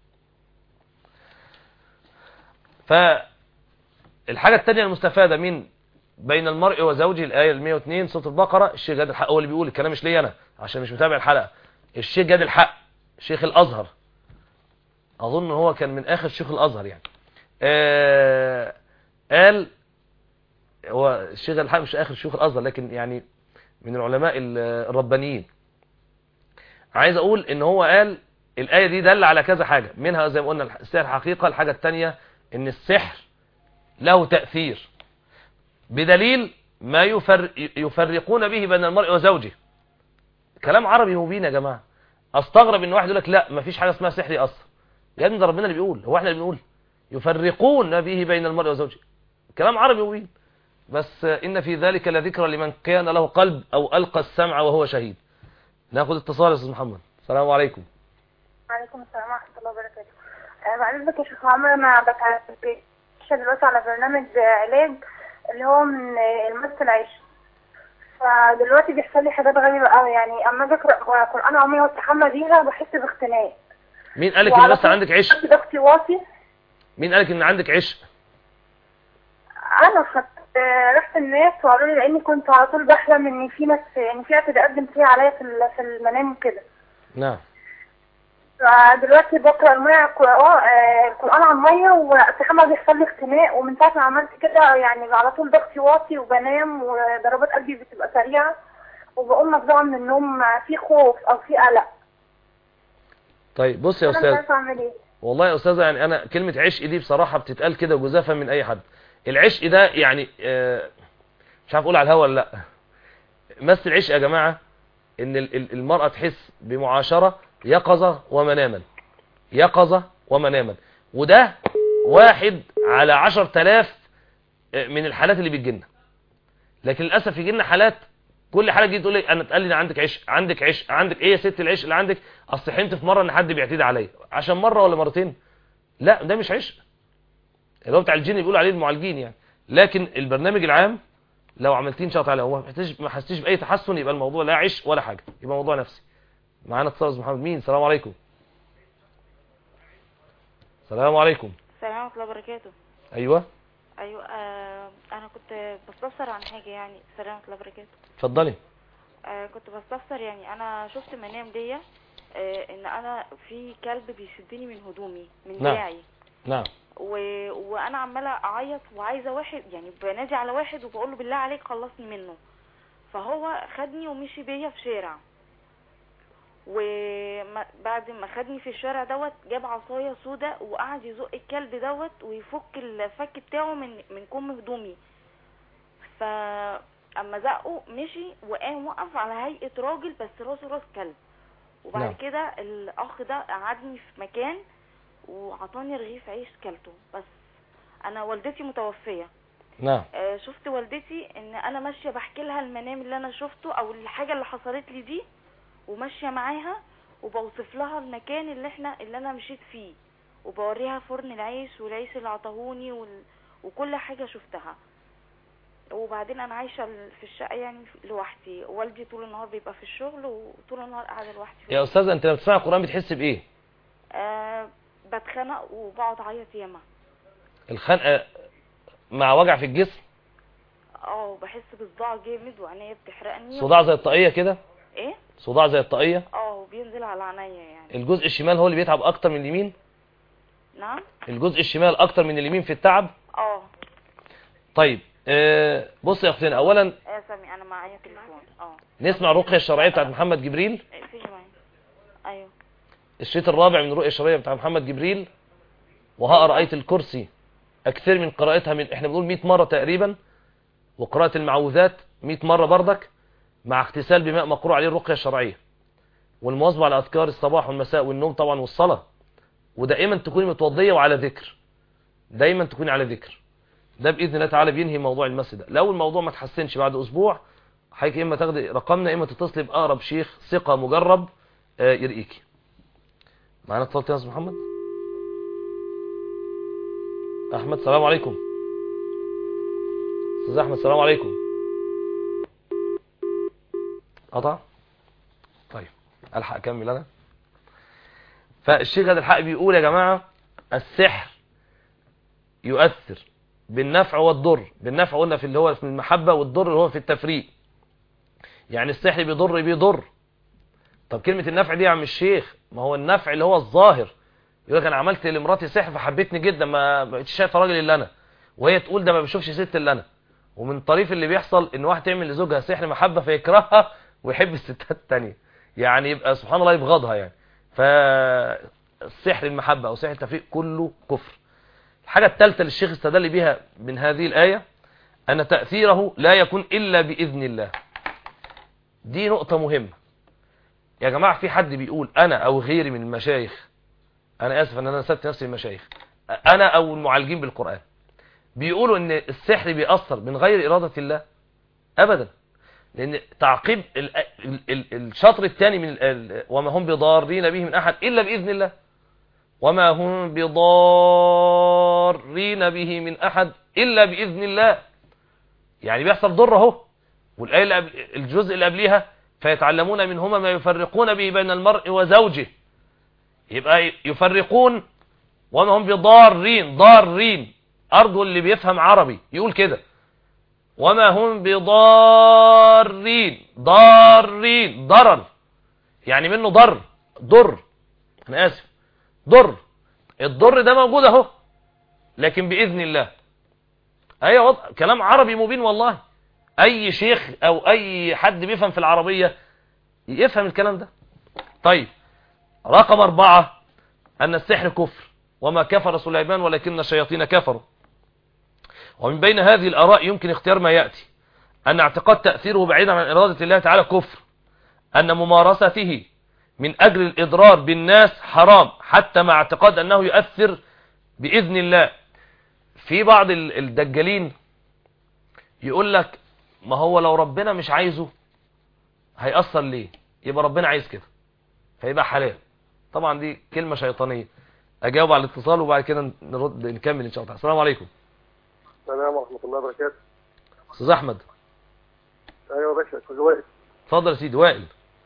فالحاجه الثانيه المستفاده من بين المرء وزوجه الايه ال 102 سوره البقره الشيخ جاد الحق هو اللي بيقول الكلام مش ليا انا عشان مش متابع الحلقه الشيخ جاد الحق شيخ الازهر اظن هو كان من اخر شيوخ الازهر يعني آه قال هو الشيخ جاد الحق مش اخر شيوخ الازهر لكن يعني من العلماء ال- الربانيين عايز اقول ان هو قال الآية دي دل على كذا حاجة منها زي ما قلنا السحر حقيقة الحاجة التانية ان السحر له تأثير بدليل ما يفر يفرقون به بين المرء وزوجه كلام عربي مبين يا جماعة استغرب ان واحد يقول لك لا مفيش حاجة اسمها سحر اصلا يا ابني ده ربنا اللي بيقول هو احنا اللي بنقول يفرقون به بين المرء وزوجه كلام عربي مبين بس ان في ذلك لذكرى لمن كان له قلب او القى السمع وهو شهيد ناخد اتصال يا استاذ محمد السلام عليكم وعليكم السلام ورحمة الله وبركاته آه، بعد إذنك يا شيخ عمر أنا بتعالج دلوقتي على برنامج آه، علاج اللي هو من آه، المس العيش فدلوقتي بيحصل لي حاجات غريبة قوي يعني أما أجي أقرأ قرآن عمري واستحمى بيها بحس باختناق مين قالك ان وعلى بس طول عندك عشق عندي ضغطي واطي مين قالك ان عندك عشق أنا خدت آه، رحت الناس وقالوا لي لأني كنت على طول بحلم إن في ناس إن في اعتداءات جنسية عليا في ال- في المنام وكده نعم فدلوقتي بقرا الميه القرآن آه، القرآن على الميه واستحمى بيحصل لي اختناق ومن ساعة ما عملت كده يعني على طول ضغطي واطي وبنام وضربات قلبي بتبقى سريعة وبقوم مفزوعة من النوم في خوف أو في قلق طيب بص يا أنا مش استاذ عارفة أعمل إيه والله يا استاذه يعني انا كلمه عشق دي بصراحه بتتقال كده جزافا من اي حد العشق ده يعني آه، مش عارف اقول على الهوا ولا لا مثل العشق يا جماعة ان ال- ال- المرأة تحس بمعاشرة يقظة ومناما يقظة ومناما وده واحد على عشر تلاف من الحالات اللي بتجينا لكن للأسف يجي لنا حالات كل حالة تجي تقول لي انا اتقال لي عندك عشق عندك عشق عندك ايه يا ست العشق اللي عندك اصل حلمت في مره ان حد بيعتدي عليا عشان مره ولا مرتين لا ده مش عشق اللي هو بتاع الجن بيقولوا عليه المعالجين يعني لكن البرنامج العام لو عملتين شاط عليه وما حسيتش ما حسيتش باي تحسن يبقى الموضوع لا عشق ولا حاجه يبقى موضوع نفسي معانا اتصال أستاذ محمد مين السلام عليكم السلام عليكم السلام ورحمة الله وبركاته ايوه أيوة آه أنا كنت بستفسر عن حاجة يعني السلام ورحمة الله وبركاته اتفضلي آه كنت بستفسر يعني أنا شفت منام ليا آه إن أنا في كلب بيشدني من هدومي من نعم. دراعي نعم و... وأنا عمالة أعيط وعايزة واحد يعني بنادي على واحد وبقول له بالله عليك خلصني منه فهو خدني ومشي بيا في شارع وبعد ما خدني في الشارع دوت جاب عصايه سودا وقعد يزق الكلب دوت ويفك الفك بتاعه من من كم هدومي فاما زقه مشي وقام وقف على هيئه راجل بس راسه راس كلب وبعد نعم. كده الاخ ده قعدني في مكان وعطاني رغيف عيش كلته بس انا والدتي متوفيه نعم آه، شفت والدتي ان انا ماشيه بحكي لها المنام اللي انا شفته او الحاجه اللي حصلت لي دي وماشيه معاها وبوصف لها المكان اللي احنا اللي انا مشيت فيه وبوريها فرن العيش والعيش اللي عطاهوني وال... وكل حاجه شفتها وبعدين انا عايشه ال- في الشقه يعني لوحدي والدي طول النهار بيبقى في الشغل وطول النهار قاعده لوحدي في يا استاذه انت لما بتسمع القران بتحس بايه آه بتخنق وبقعد اعيط ياما الخنقه مع وجع في الجسم اه بحس بصداع جامد وعينيا بتحرقني صداع زي الطاقيه كده ايه صداع زي الطاقيه اه بينزل على عينيا يعني الجزء الشمال هو اللي بيتعب اكتر من اليمين نعم الجزء الشمال اكتر من اليمين في التعب اه طيب آه بص يا اختنا اولا يا سامي انا معايا تليفون اه نسمع الرقيه الشرعيه بتاعت محمد جبريل اقفلي معايا ايوه الشريط الرابع من الرؤية الشرعية بتاع محمد جبريل وهقرا آية الكرسي أكثر من قراءتها من احنا بنقول 100 مرة تقريبا وقراءة المعوذات 100 مرة بردك مع اغتسال بماء مقروء عليه الرقية الشرعية والمواظبة على أذكار الصباح والمساء والنوم طبعا والصلاة ودائما تكوني متوضية وعلى ذكر دايما تكوني على ذكر ده بإذن الله تعالى بينهي موضوع المس ده لو الموضوع ما تحسنش بعد أسبوع حضرتك إما تاخدي رقمنا إما تتصلي بأقرب شيخ ثقة مجرب آه، يرقيكي معانا اتصال تاني يا استاذ محمد احمد السلام عليكم استاذ احمد السلام عليكم قطع طيب الحق اكمل انا فالشيخ هذا الحق بيقول يا جماعه السحر يؤثر بالنفع والضر بالنفع قلنا في اللي هو في المحبه والضر اللي هو في التفريق يعني السحر بيضر بيضر طب كلمة النفع دي يا عم الشيخ ما هو النفع اللي هو الظاهر يقول لك انا عملت لمراتي سحر فحبتني جدا ما بقتش شايفه راجل الا انا وهي تقول ده ما بشوفش ست الا انا ومن طريف اللي بيحصل ان واحد تعمل لزوجها سحر محبه فيكرهها ويحب الستات التانية يعني يبقى سبحان الله يبغضها يعني فالسحر المحبه او سحر التفريق كله كفر الحاجه الثالثه اللي الشيخ استدل بيها من هذه الايه ان تاثيره لا يكون الا باذن الله دي نقطه مهمه يا جماعة في حد بيقول أنا أو غيري من المشايخ أنا آسف أن أنا نسبت نفسي المشايخ أنا أو المعالجين بالقرآن بيقولوا أن السحر بيأثر من غير إرادة الله أبدا لأن تعقيب ال ال ال الشطر الثاني من ال وما هم بضارين به من أحد إلا بإذن الله وما هم بضارين به من أحد إلا بإذن الله يعني بيحصل ضر اهو والآية اللي قبل الجزء اللي قبليها فيتعلمون منهما ما يفرقون به بين المرء وزوجه يبقى يفرقون وما هم بضارين ضارين أرجو اللي بيفهم عربي يقول كده وما هم بضارين ضارين ضرر يعني منه ضر ضر أنا آسف ضر الضر ده موجود اهو لكن بإذن الله أي وضع كلام عربي مبين والله اي شيخ او اي حد بيفهم في العربية يفهم الكلام ده طيب رقم اربعة ان السحر كفر وما كفر سليمان ولكن الشياطين كفروا ومن بين هذه الآراء يمكن اختيار ما يأتي أن اعتقاد تأثيره بعيدا عن إرادة الله تعالى كفر أن ممارسته من أجل الإضرار بالناس حرام حتى مع اعتقاد أنه يؤثر بإذن الله في بعض ال- الدجالين يقول لك ما هو لو ربنا مش عايزه هيأثر ليه يبقى ربنا عايز كده فيبقى حلال طبعا دي كلمة شيطانية أجاوب على الاتصال وبعد كده نرد نكمل إن شاء الله السلام عليكم السلام ورحمة الله وبركاته أستاذ أحمد أيوة يا باشا كل وقت اتفضل يا سيدي وائل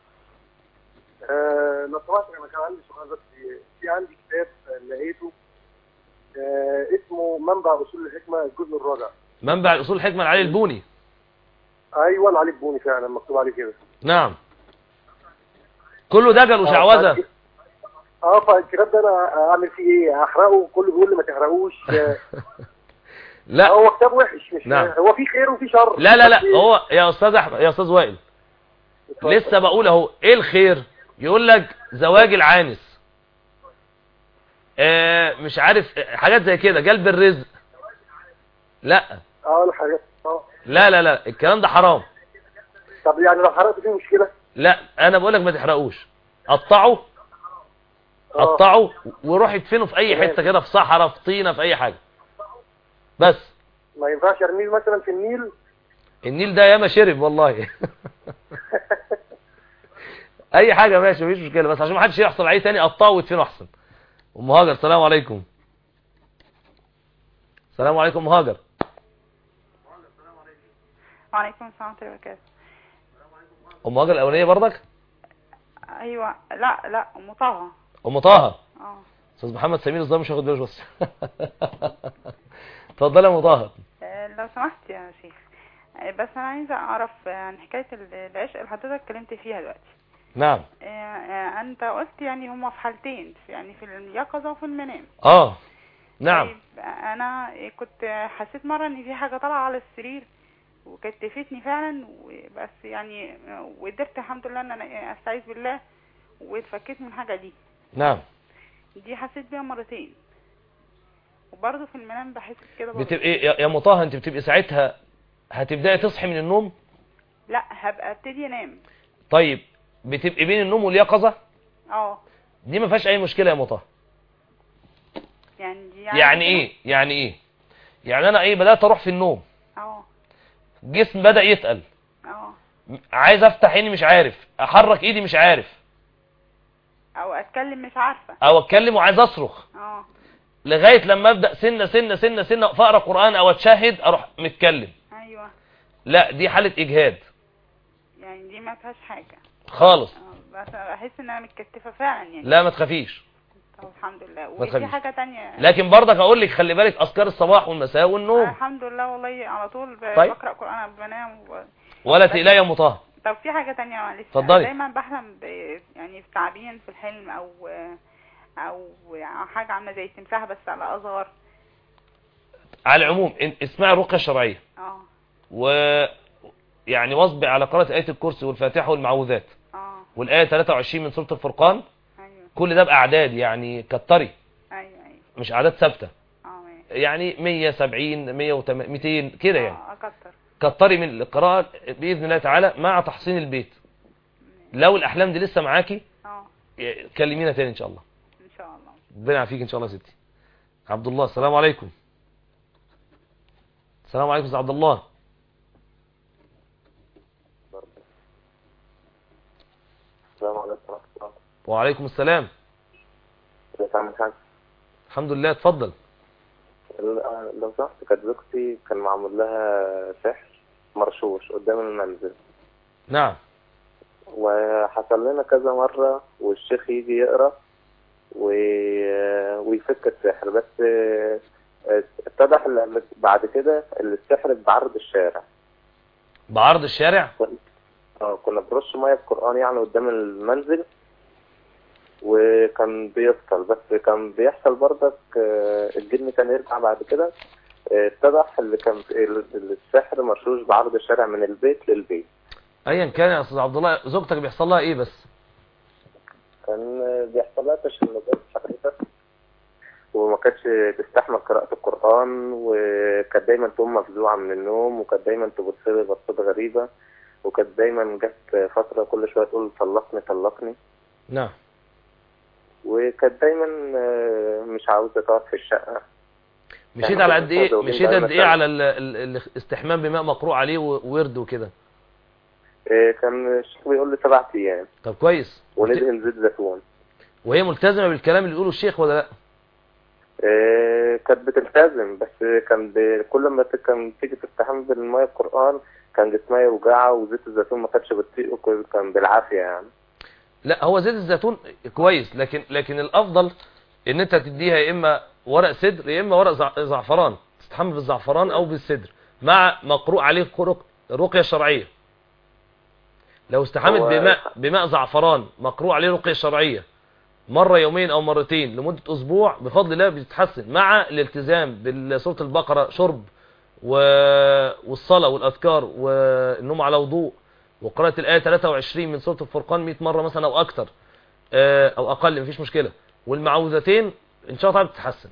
آه لو سمحت أنا كان عندي سؤال بس في عندي كتاب آه، لقيته آه اسمه منبع أصول الحكمة الجزء الرابع منبع الأصول الحكمة العلي البوني أيوة العلي البوني فعلا مكتوب عليه كده نعم كله دجل وشعوذة اه فالكتاب ده انا اعمل فيه ايه؟ احرقه كله بيقول لي ما تحرقوش آه، لا هو كتاب وحش مش نعم. هو فيه خير وفيه شر لا لا لا بس- هو يا أستاذ أحمد يا أستاذ وائل لسه بقول اهو ايه الخير يقول لك زواج العانس آه مش عارف آه، حاجات زي كده جلب الرزق لا اه الحاجات اه لا لا لا الكلام ده حرام طب يعني لو حرقت فيه مشكلة لا انا بقول لك ما تحرقوش قطعه آه. قطعه وروح ادفنه في اي تمام. حته كده في صحراء في طينه في اي حاجه بس ما ينفعش ارميه مثلا في النيل النيل ده ياما شرب والله اي حاجه ماشي مفيش مشكله بس عشان ما حدش يحصل عليه تاني قطعه وادفنه احسن ام هاجر السلام عليكم السلام عليكم ام هاجر وعليكم السلام ورحمة الله وبركاته ام هاجر الاولانيه برضك أيوة لا لا أم طه ام طه اه استاذ محمد سمير الظاهر مش واخد باله بس اتفضل يا ام طه آه، لو سمحت يا شيخ آه، بس أنا عايزة أعرف آه، عن حكاية ال- العشق اللي حضرتك اتكلمت فيها دلوقتي نعم آه، آه، أنت قلت يعني هما في حالتين يعني في اليقظة وفي المنام اه نعم طيب آه، أنا كنت حسيت مرة إن في حاجة طالعة على السرير وكتفتني فعلا بس يعني آه، وقدرت الحمد لله إن أنا أستعيذ بالله واتفكيت من الحاجة دي نعم دي حسيت بيها مرتين وبرضه في المنام بحس كده برضه بتبقى يا يا ام طه انت بتبقي ساعتها هتبداي تصحي من النوم لا هبقى ابتدي انام طيب بتبقي بين النوم واليقظه اه دي ما فيهاش اي مشكله يا ام طه يعني دي يعني ايه يعني ايه يعني انا ايه بدات اروح في النوم اه جسم بدا يتقل اه م- عايز افتح عيني مش عارف احرك ايدي مش عارف او اتكلم مش عارفه او اتكلم وعايز اصرخ اه لغايه لما ابدا سنه سنه سنه سنه فاقرا قران او اتشهد اروح متكلم ايوه لا دي حاله اجهاد يعني دي ما فيهاش حاجه خالص اه بس أنا بحس ان انا متكتفه فعلا يعني لا ما تخافيش طب الحمد لله ما وفي تخافيش. حاجه تانية لكن برضك اقول لك خلي بالك اذكار الصباح والمساء آه، والنوم الحمد لله والله على طول ب- طيب. بقرا قران قبل ما انام و... ولا تقلقي يا ام طه طب في حاجه تانية معلش اتفضلي. دايما بحلم ب... يعني في تعبين في الحلم او او حاجه عامله زي التمساح بس على اصغر على العموم إن- اسمعي الرقيه الشرعيه اه و يعني واصبر على قراءه ايه الكرسي والفاتحه والمعوذات اه والايه 23 من سوره الفرقان ايوه كل ده باعداد يعني كتري ايوه ايوه مش اعداد ثابته اه ماشي يعني 170 180 200 كده يعني اه اكتر كتري من القراءه باذن الله تعالى مع تحصين البيت لو الاحلام دي لسه معاكي اه كلمينا تاني ان شاء الله ان شاء الله ربنا يعافيك ان شاء الله يا ستي عبد الله السلام عليكم السلام عليكم استاذ عبد الله السلام عليكم ورحمة الله وعليكم السلام ازيك يا عم الحاج الحمد لله اتفضل ال- لو سمحت كانت زوجتي كان معمول لها سحر مرشوش قدام المنزل نعم وحصل لنا كذا مرة والشيخ يجي يقرأ و... ويفك السحر بس آه، اتضح ال- بعد كده إن السحر بعرض الشارع بعرض الشارع اه كنا برش ميه بقرآن يعني قدام المنزل وكان بيفصل بس كان بيحصل برضك آه، الجن كان يرجع بعد كده آه، اتضح اللي كان ال- السحر مرشوش بعرض الشارع من البيت للبيت ايا كان يا استاذ عبد الله زوجتك بيحصل لها ايه بس كان آه، بيحصل لها تشنجات حقيقة وما كانتش تستحمل قراءة القرآن وكانت دايما تقوم مفزوعة من النوم وكانت دايما تبص لي بصات غريبة وكانت دايما جت فترة كل شوية تقول طلقني طلقني نعم وكانت دايما آه، مش عاوزة تقعد في الشقة مشيت يعني على كنت قد ايه متزوجين مشيت بقالنا قد ايه سنة. على ال- ال- الاستحمام بماء مقروء عليه و- وورد وكده آه، كان الشيخ بيقول لي سبع أيام طب كويس وندهن زيت زيتون وهي ملتزمه بالكلام اللي بيقوله الشيخ ولا لا آه، كانت بتلتزم بس كان ب... كل ما ت- كان تيجي تستحمل بالمية القرآن كان جسمها يوجعها وزيت الزيتون ما كانتش بتطيقه كان- كان بالعافية يعني لا هو زيت الزيتون كويس لكن لكن الافضل ان انت تديها يا اما ورق سدر يا اما ورق زع- زعفران تستحمل بالزعفران او بالسدر مع مقروء عليه قرق- رقيه شرعيه لو استحمت هو- بماء بماء زعفران مقروء عليه رقيه شرعيه مره يومين او مرتين لمده اسبوع بفضل الله بتتحسن مع الالتزام بسوره البقره شرب و... والصلاه والاذكار والنوم على وضوء وقراءة الآية 23 من سورة الفرقان 100 مرة مثلا أو أكتر آه، أو أقل مفيش مشكلة والمعوذتين إن شاء الله بتتحسن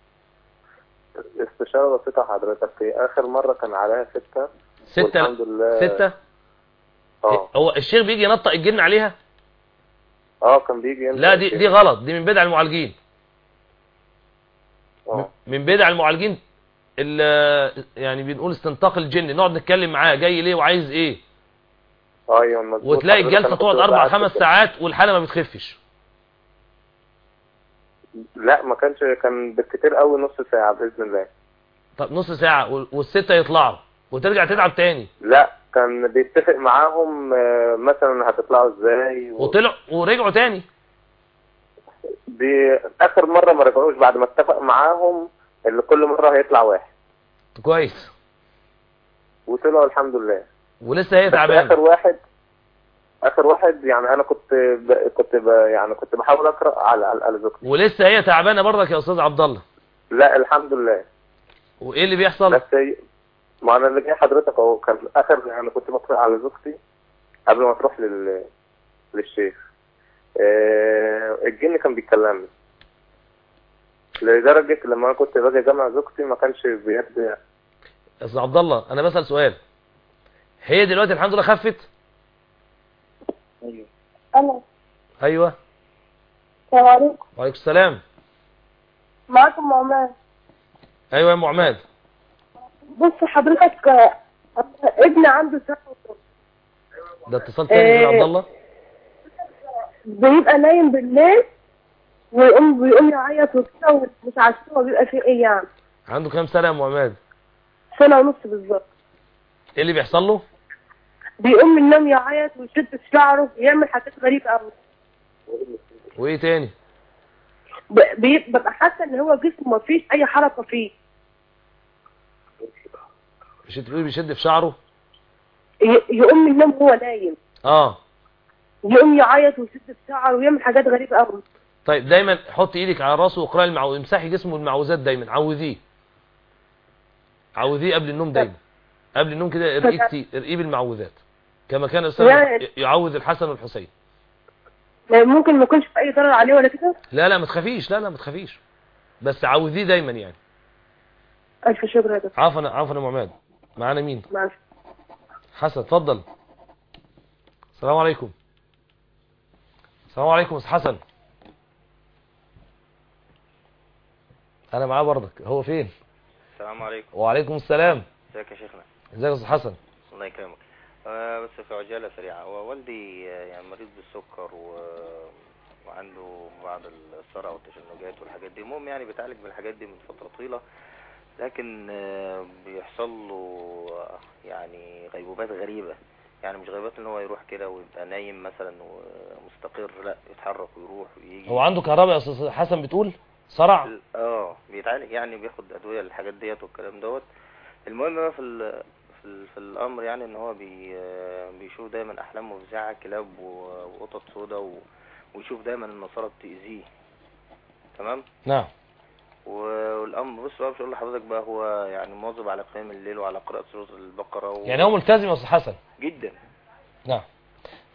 استشارة بسيطة حضرتك في آخر مرة كان عليها ستة ستة والحمد لله ستة اه هو الشيخ بيجي ينطق الجن عليها اه كان بيجي ينزل لا دي دي غلط دي من بدع المعالجين اه من بدع المعالجين ال- يعني بنقول استنطاق الجن نقعد نتكلم معاه جاي ليه وعايز ايه ايوه مظبوط وتلاقي حضرتك، أنا الجلسة كنت تقعد أربع بعد خمس كده. ساعات والحالة ما بتخفش لا ما كانش كان بالكتير قوي نص ساعة بإذن الله طب نص ساعة وال- والستة يطلعوا وترجع تتعب تاني لا كان بيتفق معاهم آه، مثلا هتطلعوا ازاي و... وطلعوا ورجعوا تاني دي اخر مرة ما رجعوش بعد ما اتفق معاهم اللي كل مرة هيطلع واحد كويس وطلعوا الحمد لله ولسه هي بس اخر تعبانة واحد اخر واحد يعني انا كنت ب... كنت ب... يعني كنت بحاول اقرا على على على زوجتي ولسه هي تعبانة برضك يا أستاذ عبد الله لا الحمد لله وإيه اللي بيحصل بس هي- ما انا اللي جاي حضرتك اهو كان اخر انا كنت بقرا على زوجتي قبل ما تروح لل... للشيخ آه، الجن كان بيكلمني لدرجة لما انا كنت باجي جامع زوجتي ما كانش بيد يا أستاذ عبد الله أنا بسأل سؤال هي دلوقتي الحمد لله خفت انا أيوه السلام عليكم وعليكم السلام معاكم عمان أيوه يا أم عماد بص حضرتك آه، ابني عنده سنة ونص. ده اتصال تاني يا آه، عبد الله بيبقى نايم بالليل ويقوم بيقوم يعيط وكده ومش عارفين هو بيبقى فيه ايه يعني عنده كام سنة يا أم عماد سنة ونص بالظبط إيه اللي بيحصل له بيقوم من النوم يعيط ويشد في شعره ويعمل حاجات غريبة قوي وإيه تاني ب- بي- ببقى حاسة ان هو جسمه ما فيش اي حركة فيه مش تقول بيشد في شعره ي- يقوم من النوم وهو نايم اه يقوم يعيط ويشد في شعره ويعمل حاجات غريبة قوي طيب دايما حط ايدك على راسه واقرأي المعو... امسحي جسمه بالمعوذات دايما عوذيه عوذيه قبل النوم دايما قبل النوم كده ارقيه كتير ارقيه بالمعوذات كما كان الأستاذ يعني- يعوذ الحسن والحسين ممكن ما يكونش في اي ضرر عليه ولا كده لا لا ما تخافيش لا لا ما تخافيش بس عوذيه دايما يعني الف شكر يا دكتور عفوا عفوا يا معماد معانا مين مع السلامة. حسن اتفضل السلام عليكم السلام عليكم استاذ حسن انا معاه برضك هو فين السلام عليكم وعليكم السلام ازيك يا شيخنا ازيك يا استاذ حسن الله يكرمك آه بس في عجالة سريعة هو والدي آه، يعني مريض بالسكر و... وعنده بعض الصرع والتشنجات والحاجات دي المهم يعني بيتعالج بالحاجات دي من فترة طويلة لكن آه، بيحصل له آه، يعني غيبوبات غريبة يعني مش غيبوبات ان هو يروح كده ويبقى نايم مثلا ومستقر لا يتحرك ويروح ويجي هو عنده كهرباء يا استاذ حسن بتقول صرع اه بيتعالج يعني بياخد ادويه للحاجات ديت والكلام دوت المهم بقى في ال في, ال في الامر يعني ان هو بي بيشوف دايما احلام مفزعه كلاب و- وقطط سودا و- ويشوف دايما النصارى بتاذيه تمام نعم و- والامر بص بقى مش هقول لحضرتك بقى هو يعني مواظب على قيام الليل وعلى قراءه سوره البقره و... يعني هو ملتزم يا استاذ حسن جدا نعم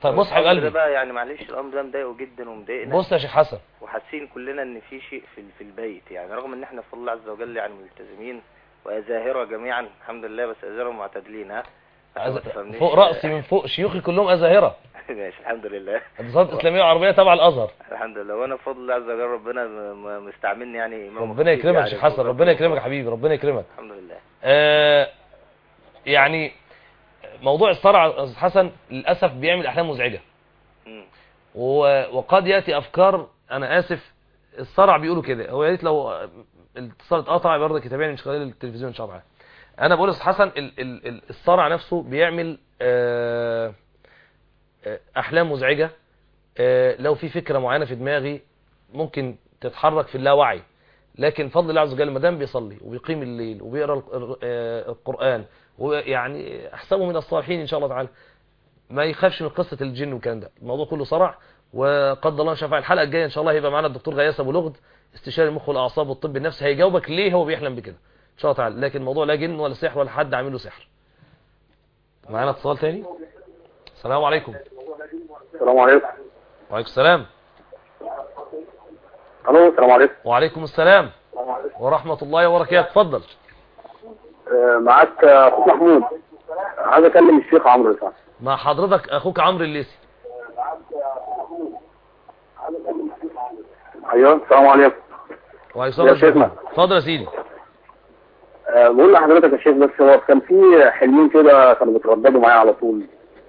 طيب بص يا حبيب الأمر ده قلبي بقى يعني معلش الامر ده مضايقه جدا ومضايقنا بص يا شيخ حسن وحاسين كلنا ان في شيء في في البيت يعني رغم ان احنا بفضل الله عز وجل يعني ملتزمين وازاهره جميعا الحمد لله بس ازاهره معتدلين ها عشان ما أز- تفهمنيش. فوق رأسي من فوق شيوخي كلهم أزاهرة ماشي الحمد لله اتصالات إسلامية وعربية تبع الأزهر الحمد لله وانا بفضل الله عز وجل ربنا م- م- مستعملني يعني امام ربنا خطيب يكرمك يا يعني شيخ حسن فوق ربنا يكرمك يا حبيبي ربنا يكرمك الحمد لله آه يعني موضوع الصرع يا أستاذ حسن للأسف بيعمل أحلام مزعجة مم. و- وقد يأتي أفكار أنا آسف الصرع بيقولوا كده هو يا ريت لو الاتصال اتقطع برضك يتابعني من خلال التلفزيون إن شاء الله أنا بقول يا أستاذ حسن ال- ال- ال- الصرع نفسه بيعمل آه آه، أحلام مزعجة آه، لو في فكرة معينة في دماغي ممكن تتحرك في اللاوعي لكن فضل الله عز وجل ما دام بيصلي وبيقيم الليل وبيقرا الق- آه، القرآن ويعني احسبه من الصالحين ان شاء الله تعالى ما يخافش من قصة الجن والكلام ده الموضوع كله صرع وقد الله شفاء الحلقة الجاية ان شاء الله هيبقى معانا الدكتور غياث ابو لغد استشاري المخ والاعصاب والطب النفسي هيجاوبك ليه هو بيحلم بكده ان شاء الله تعالى لكن الموضوع لا جن ولا سحر ولا حد عامل له سحر معانا اتصال تاني السلام عليكم السلام عليكم وعليكم السلام الو السلام عليكم وعليكم السلام ورحمة الله وبركاته اتفضل آه، معاك آه، اخوك محمود عايز اكلم الشيخ عمرو سعد مع حضرتك اخوك عمرو الليثي ايوه السلام عليكم وعليكم يا السلام شيخنا. اتفضل يا سيدي آه، بقول لحضرتك يا شيخ بس هو كان في حلمين كده كانوا بيترددوا معايا على طول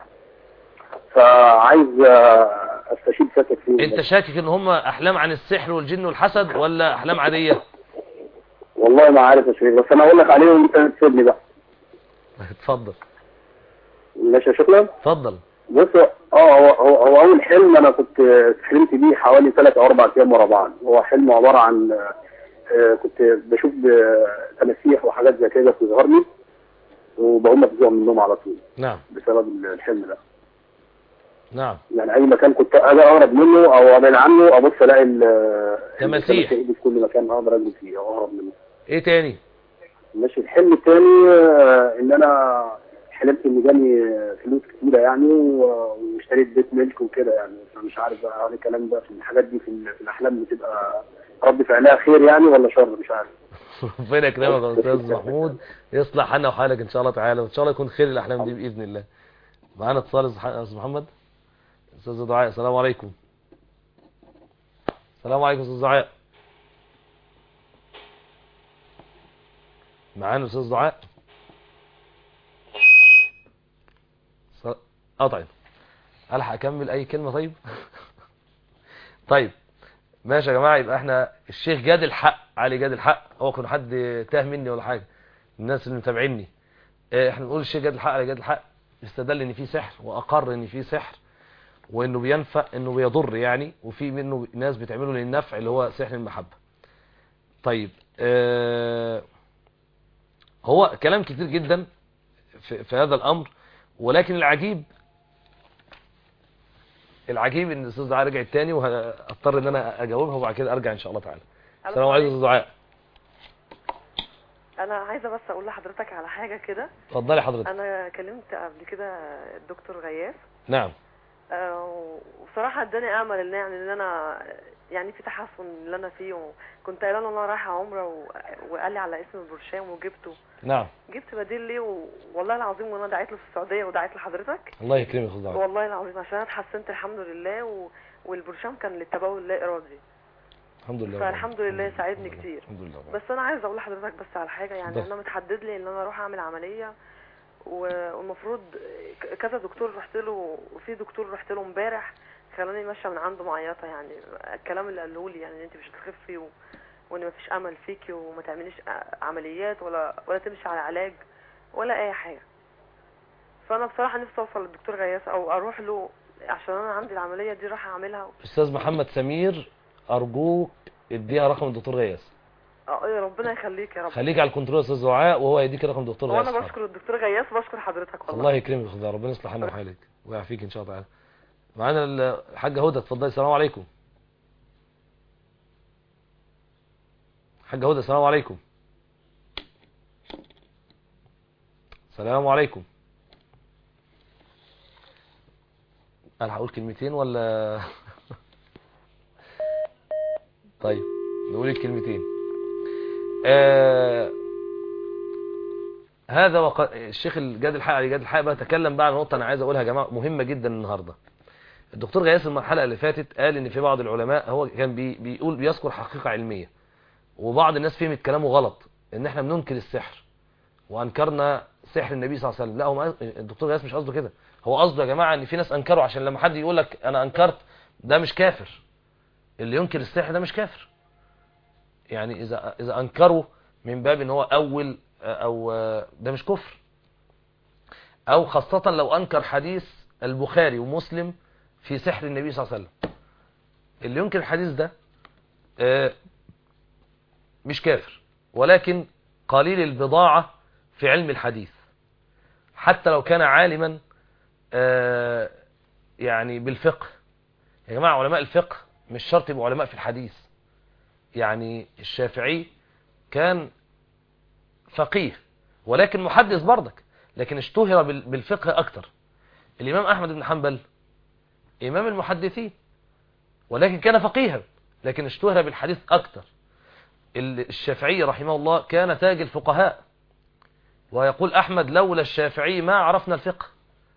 فعايز آه، استشير فاتك فيهم انت شاكك ان هم احلام عن السحر والجن والحسد ولا احلام عادية والله ما عارف يا شيخ بس انا اقول لك عليهم وانت تسيبني بقى اتفضل ماشي يا شيخنا اتفضل بص اه هو هو, هو اول حلم انا كنت حلمت بيه حوالي ثلاث او اربع ايام ورا بعض هو حلم عباره عن آه، آه، كنت بشوف آه، تماسيح وحاجات زي كده بتظهر لي وبقوم مفزوع من النوم على طول نعم بسبب الحلم ده نعم يعني اي مكان كنت اجي اقرب منه او ابعد عنه ابص الاقي ال- تماسيح. التماسيح دي في كل مكان اقدر اجري فيه او اقرب منه ايه تاني ماشي الحلم الثاني آه، ان انا حلمت ان جالي فلوس كتيره يعني و- واشتريت بيت ملك وكده يعني فمش عارف بقى هل الكلام ده في الحاجات دي في, ال- في الاحلام بتبقى رد فعلها خير يعني ولا شر مش عارف ربنا يكرمك يا استاذ محمود يصلح حالنا وحالك ان شاء الله تعالى وان شاء الله يكون خير الاحلام دي باذن الله معانا اتصال يا استاذ محمد استاذ دعاء السلام عليكم السلام عليكم استاذ دعاء معانا استاذ دعاء س- اه طيب الحق اكمل اي كلمه طيب طيب ماشي يا جماعه يبقى احنا الشيخ جاد الحق علي جاد الحق هو كان حد تاه مني ولا حاجه الناس اللي متابعيني اه، احنا بنقول الشيخ جاد الحق علي جاد الحق استدل ان في سحر واقر ان في سحر وانه بينفع انه بيضر يعني وفي منه ناس بتعمله للنفع اللي هو سحر المحبه طيب اه هو كلام كتير جدا في, في هذا الامر ولكن العجيب العجيب ان الاستاذ دعاء رجع تاني وهضطر ان انا اجاوبها وبعد كده ارجع ان شاء الله تعالى السلام عليكم استاذ دعاء انا عايزه بس اقول لحضرتك على حاجه كده اتفضلي حضرتك انا كلمت قبل كده الدكتور غياث نعم آه، وبصراحه اداني امل ان يعني ان انا يعني في تحسن اللي انا فيه وكنت قايله له ان انا رايحه عمره و... وقال لي على اسم البرشام وجبته نعم جبت بديل ليه و... والله العظيم وانا دعيت له في السعوديه ودعيت لحضرتك الله يكرمك يا استاذ دعاء والله العظيم عشان انا اتحسنت الحمد لله و... والبرشام كان للتبول اللا ارادي الحمد لله فالحمد لله ساعدني كتير الحمد لله بس انا عايزه اقول لحضرتك بس على حاجه يعني اتفضل. انا متحدد لي ان انا اروح اعمل عمليه و- والمفروض ك- كذا دكتور رحت له وفي دكتور رحت له امبارح خلاني ماشيه من عنده معيطه يعني الكلام اللي قاله لي يعني ان انت مش هتخفي و... وان مفيش امل فيكي وما تعمليش ع- عمليات ولا ولا تمشي على علاج ولا اي حاجه فانا بصراحه نفسي اوصل للدكتور غياث او اروح له عشان انا عندي العمليه دي راح اعملها استاذ محمد سمير ارجوك اديها رقم الدكتور غياث اه يا ربنا يخليك يا رب خليك على الكنترول يا استاذ دعاء وهو هيديك رقم الدكتور غياث وانا بشكر الدكتور غياث وبشكر حضرتك والله الله يكرمك يا استاذ دعاء ربنا يصلح حالنا وحالك ويعافيك ان شاء الله تعالى معانا الحاجه هدى اتفضلي السلام عليكم حاجه هدى السلام عليكم السلام عليكم انا هقول كلمتين ولا طيب نقول الكلمتين آه هذا وق... الشيخ الجاد الحق علي جاد الحق بقى تكلم بقى عن نقطه انا عايز اقولها يا جماعه مهمه جدا النهارده الدكتور غياث الحلقه اللي فاتت قال ان في بعض العلماء هو كان بي... بيقول بيذكر حقيقه علميه وبعض الناس فهمت كلامه غلط ان احنا بننكر السحر وانكرنا سحر النبي صلى الله عليه وسلم لا هو ما- الدكتور غياث مش قصده كده هو قصده يا جماعه ان في ناس انكروا عشان لما حد يقول لك انا انكرت ده مش كافر اللي ينكر السحر ده مش كافر يعني اذا اذا انكروا من باب ان هو اول او ده مش كفر او خاصة لو انكر حديث البخاري ومسلم في سحر النبي صلى الله عليه وسلم اللي ينكر الحديث ده آه، مش كافر ولكن قليل البضاعة في علم الحديث حتى لو كان عالما آه، يعني بالفقه يا جماعة علماء الفقه مش شرط يبقوا علماء في الحديث يعني الشافعي كان فقيه ولكن محدث برضك لكن اشتهر بال- بالفقه اكتر الامام احمد بن حنبل امام المحدثين ولكن كان فقيها لكن اشتهر بالحديث اكتر ال- الشافعي رحمه الله كان تاج الفقهاء ويقول احمد لولا الشافعي ما عرفنا الفقه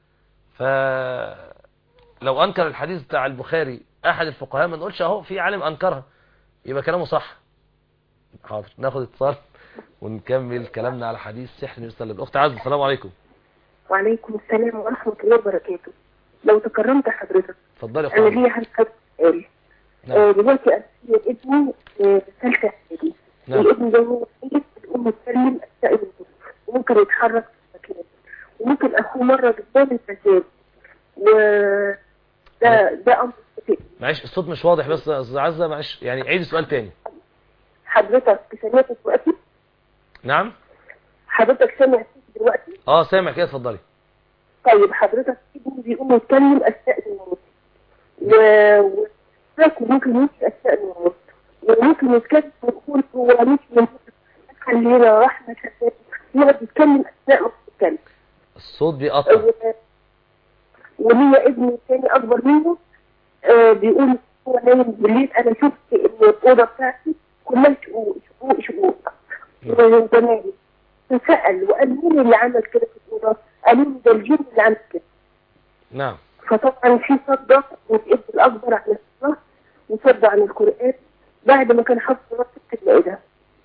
فلو انكر الحديث بتاع البخاري احد الفقهاء ما نقولش اهو في عالم انكرها يبقى كلامه صح حاضر ناخد اتصال ونكمل كلامنا على حديث سحر النبي صلى الله عليه وسلم اخت عزه السلام عليكم وعليكم السلام ورحمة الله وبركاته لو تكرمت حضرتك اتفضلي يا أنا اخت ليا هل سؤال نعم. آه، دلوقتي أنا ليا ابني آه، في ثالثة إعدادي نعم. الابن ده هو كويس بتقوم يتكلم أثناء الوقوف وممكن يتحرك في المكان وممكن أخوه مرة قدام الفساد و ده ده أمر خطير. معلش الصوت مش واضح بس يا استاذ عزه معلش يعني عيد السؤال تاني حضرتك سامع دلوقتي نعم حضرتك سامع صوتي دلوقتي اه سامع كده اتفضلي طيب حضرتك ابني بيقوم يتكلم أثناء النوم و و- ممكن يمشي أثناء النوم وممكن يتكلم ويقول هو مش من خلينا رحمة شفاف يقعد يتكلم أثناء ما بيتكلم الصوت بيقطع و- وليا ابني تاني أكبر منه آه بيقول هو نايم بالليل أنا شفت إن الأوضة بتاعتي كلها شقوق شقوق شقوق وزمالي فسأل وقال مين اللي عمل كده في الأوضة؟ قالوا لي ده الجن اللي عمل كده نعم فطبعا في صدى والابن الأكبر عن الصلاة وصدى عن القرآن بعد ما كان حافظ نص المائدة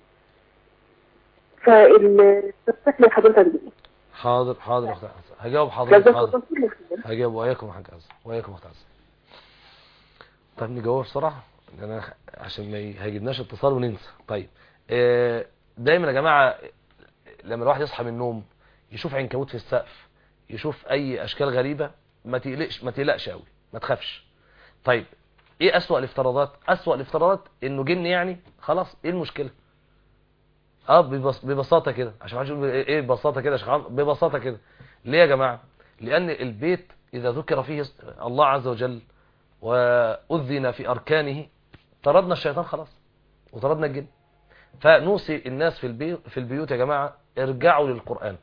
فالتصحيح لي حضرتك دي حاضر حاضر يا اخت عزه هجاوب حضرتك جزاك حاضر الله كل خير هجاوب وياكم يا حاج عزه وياكم يا اخت عزه طب نجاوب بسرعه لان انا عشان ما يجيبناش اتصال وننسى طيب آه، دايما يا جماعه لما الواحد يصحى من النوم يشوف عنكبوت في السقف يشوف اي اشكال غريبه ما تقلقش ما تقلقش قوي ما تخافش طيب ايه اسوأ الافتراضات اسوأ الافتراضات انه جن يعني خلاص ايه المشكله اه ببس- ببساطه كده عشان ما حدش يقول ايه إيه ببساطه كده يا شيخ عمرو؟ ببساطه كده ليه يا جماعه لان البيت اذا ذكر فيه الله عز وجل واذن في اركانه طردنا الشيطان خلاص وطردنا الجن فنوصي الناس في البيوت في البيوت يا جماعه ارجعوا للقران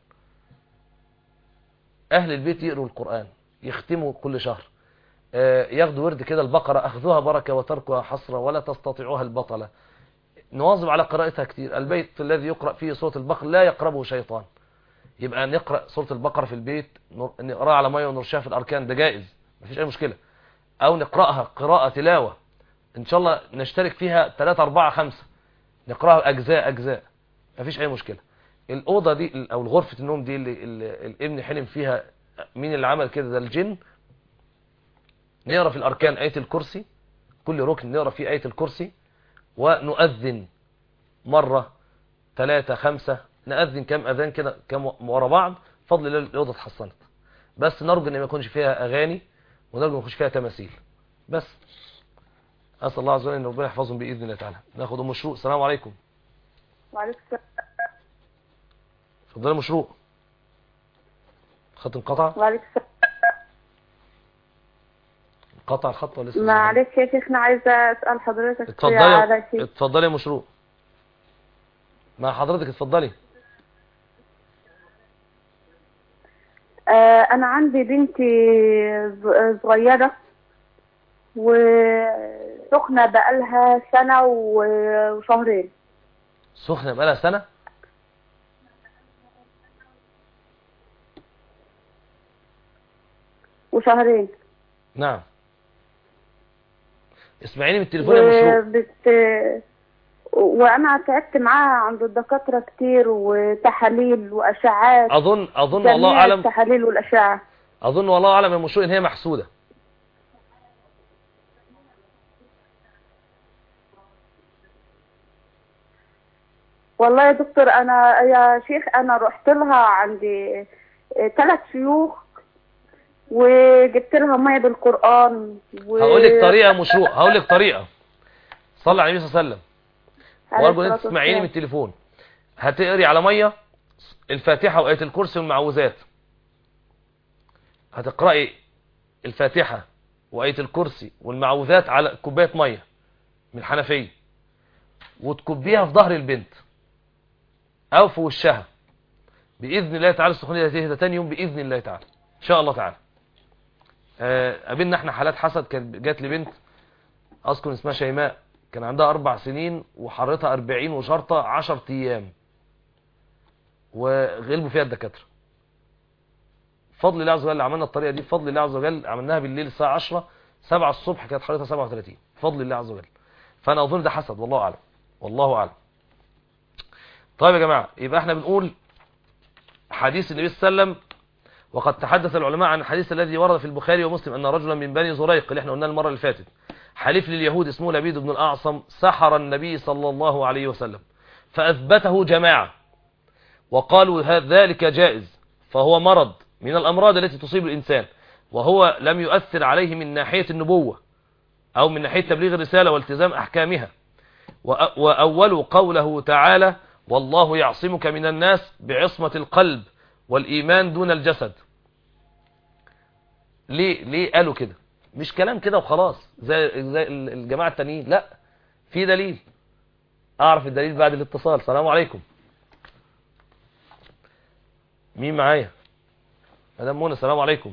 اهل البيت يقروا القران يختموا كل شهر آه، ياخدوا ورد كده البقره اخذوها بركه وتركها حسره ولا تستطيعوها البطله نواظب على قراءتها كتير البيت الذي يقرأ فيه سورة البقرة لا يقربه شيطان يبقى نقرأ سورة البقرة في البيت نر- نقرأها على مية ونرشها في الأركان ده جائز مفيش أي مشكلة أو نقرأها قراءة تلاوة إن شاء الله نشترك فيها 3 4 5 نقرأها أجزاء أجزاء مفيش أي مشكلة الأوضة دي أو غرفة النوم دي اللي, اللي الابن حلم فيها مين اللي عمل كده ده الجن نقرأ في الأركان آية الكرسي كل ركن نقرأ فيه آية الكرسي ونؤذن مرة ثلاثة خمسة نأذن كم أذان كده كم ورا بعض فضل الله الأوضة اتحصنت بس نرجو ان ما يكونش فيها أغاني ونرجو ما يكونش فيها تماثيل بس أسأل الله عز وجل أن ربنا يحفظهم بإذن الله تعالى ناخد أم مشروق السلام عليكم وعليكم السلام اتفضلي يا مشروق خط انقطع وعليكم السلام انقطع الخط ولا لسه معلش يا شيخنا عايزة أسأل حضرتك اتفضلي على شيء اتفضلي يا مشروق مع حضرتك اتفضلي آه انا عندي بنتي ز- صغيره وسخنه بقالها سنه و- وشهرين سخنة بقالها سنة وشهرين نعم اسمعيني من التليفون يا مشروق وبت... وانا تعبت معاها عند الدكاتره كتير وتحاليل واشعات اظن اظن جميع والله اعلم التحاليل والاشعه اظن والله اعلم يا مشروق ان هي محسودة والله يا دكتور انا يا شيخ انا رحت لها عند ثلاث شيوخ وجبت لها ميه بالقران و... هقول لك طريقة يا مشروق هقول لك طريقة صلى على النبي صلى الله عليه وسلم عليه وارجو ان انت الصلاة تسمعيني من والسلام. التليفون هتقري على ميه الفاتحه وايه الكرسي والمعوذات هتقراي الفاتحه وايه الكرسي والمعوذات على كوبايه ميه من الحنفيه وتكبيها في ظهر البنت او في وشها باذن الله تعالى السخونيه دي تهدى تاني يوم باذن الله تعالى ان شاء الله تعالى آه، قابلنا احنا حالات حسد كانت جات لي بنت اذكر اسمها شيماء كان عندها اربع سنين وحرتها 40 وشرطة 10 ايام وغلبوا فيها الدكاترة بفضل الله عز وجل عملنا الطريقة دي بفضل الله عز وجل عملناها بالليل الساعة 10 7 الصبح كانت حرتها 37 بفضل الله عز وجل فانا اظن ده حسد والله اعلم والله اعلم طيب يا جماعة يبقى احنا بنقول حديث النبي صلى الله عليه وسلم وقد تحدث العلماء عن الحديث الذي ورد في البخاري ومسلم أن رجلا من بني زريق اللي احنا قلناه المرة اللي فاتت حليف لليهود اسمه لبيد بن الأعصم سحر النبي صلى الله عليه وسلم فأثبته جماعة وقالوا هذا ذلك جائز فهو مرض من الأمراض التي تصيب الإنسان وهو لم يؤثر عليه من ناحية النبوة أو من ناحية تبليغ الرسالة والتزام أحكامها وأ- وأول قوله تعالى والله يعصمك من الناس بعصمة القلب والإيمان دون الجسد ليه ليه قالوا كده مش كلام كده وخلاص زي زي الجماعة التانيين لا في دليل اعرف الدليل بعد الاتصال السلام عليكم مين معايا مدام منى السلام عليكم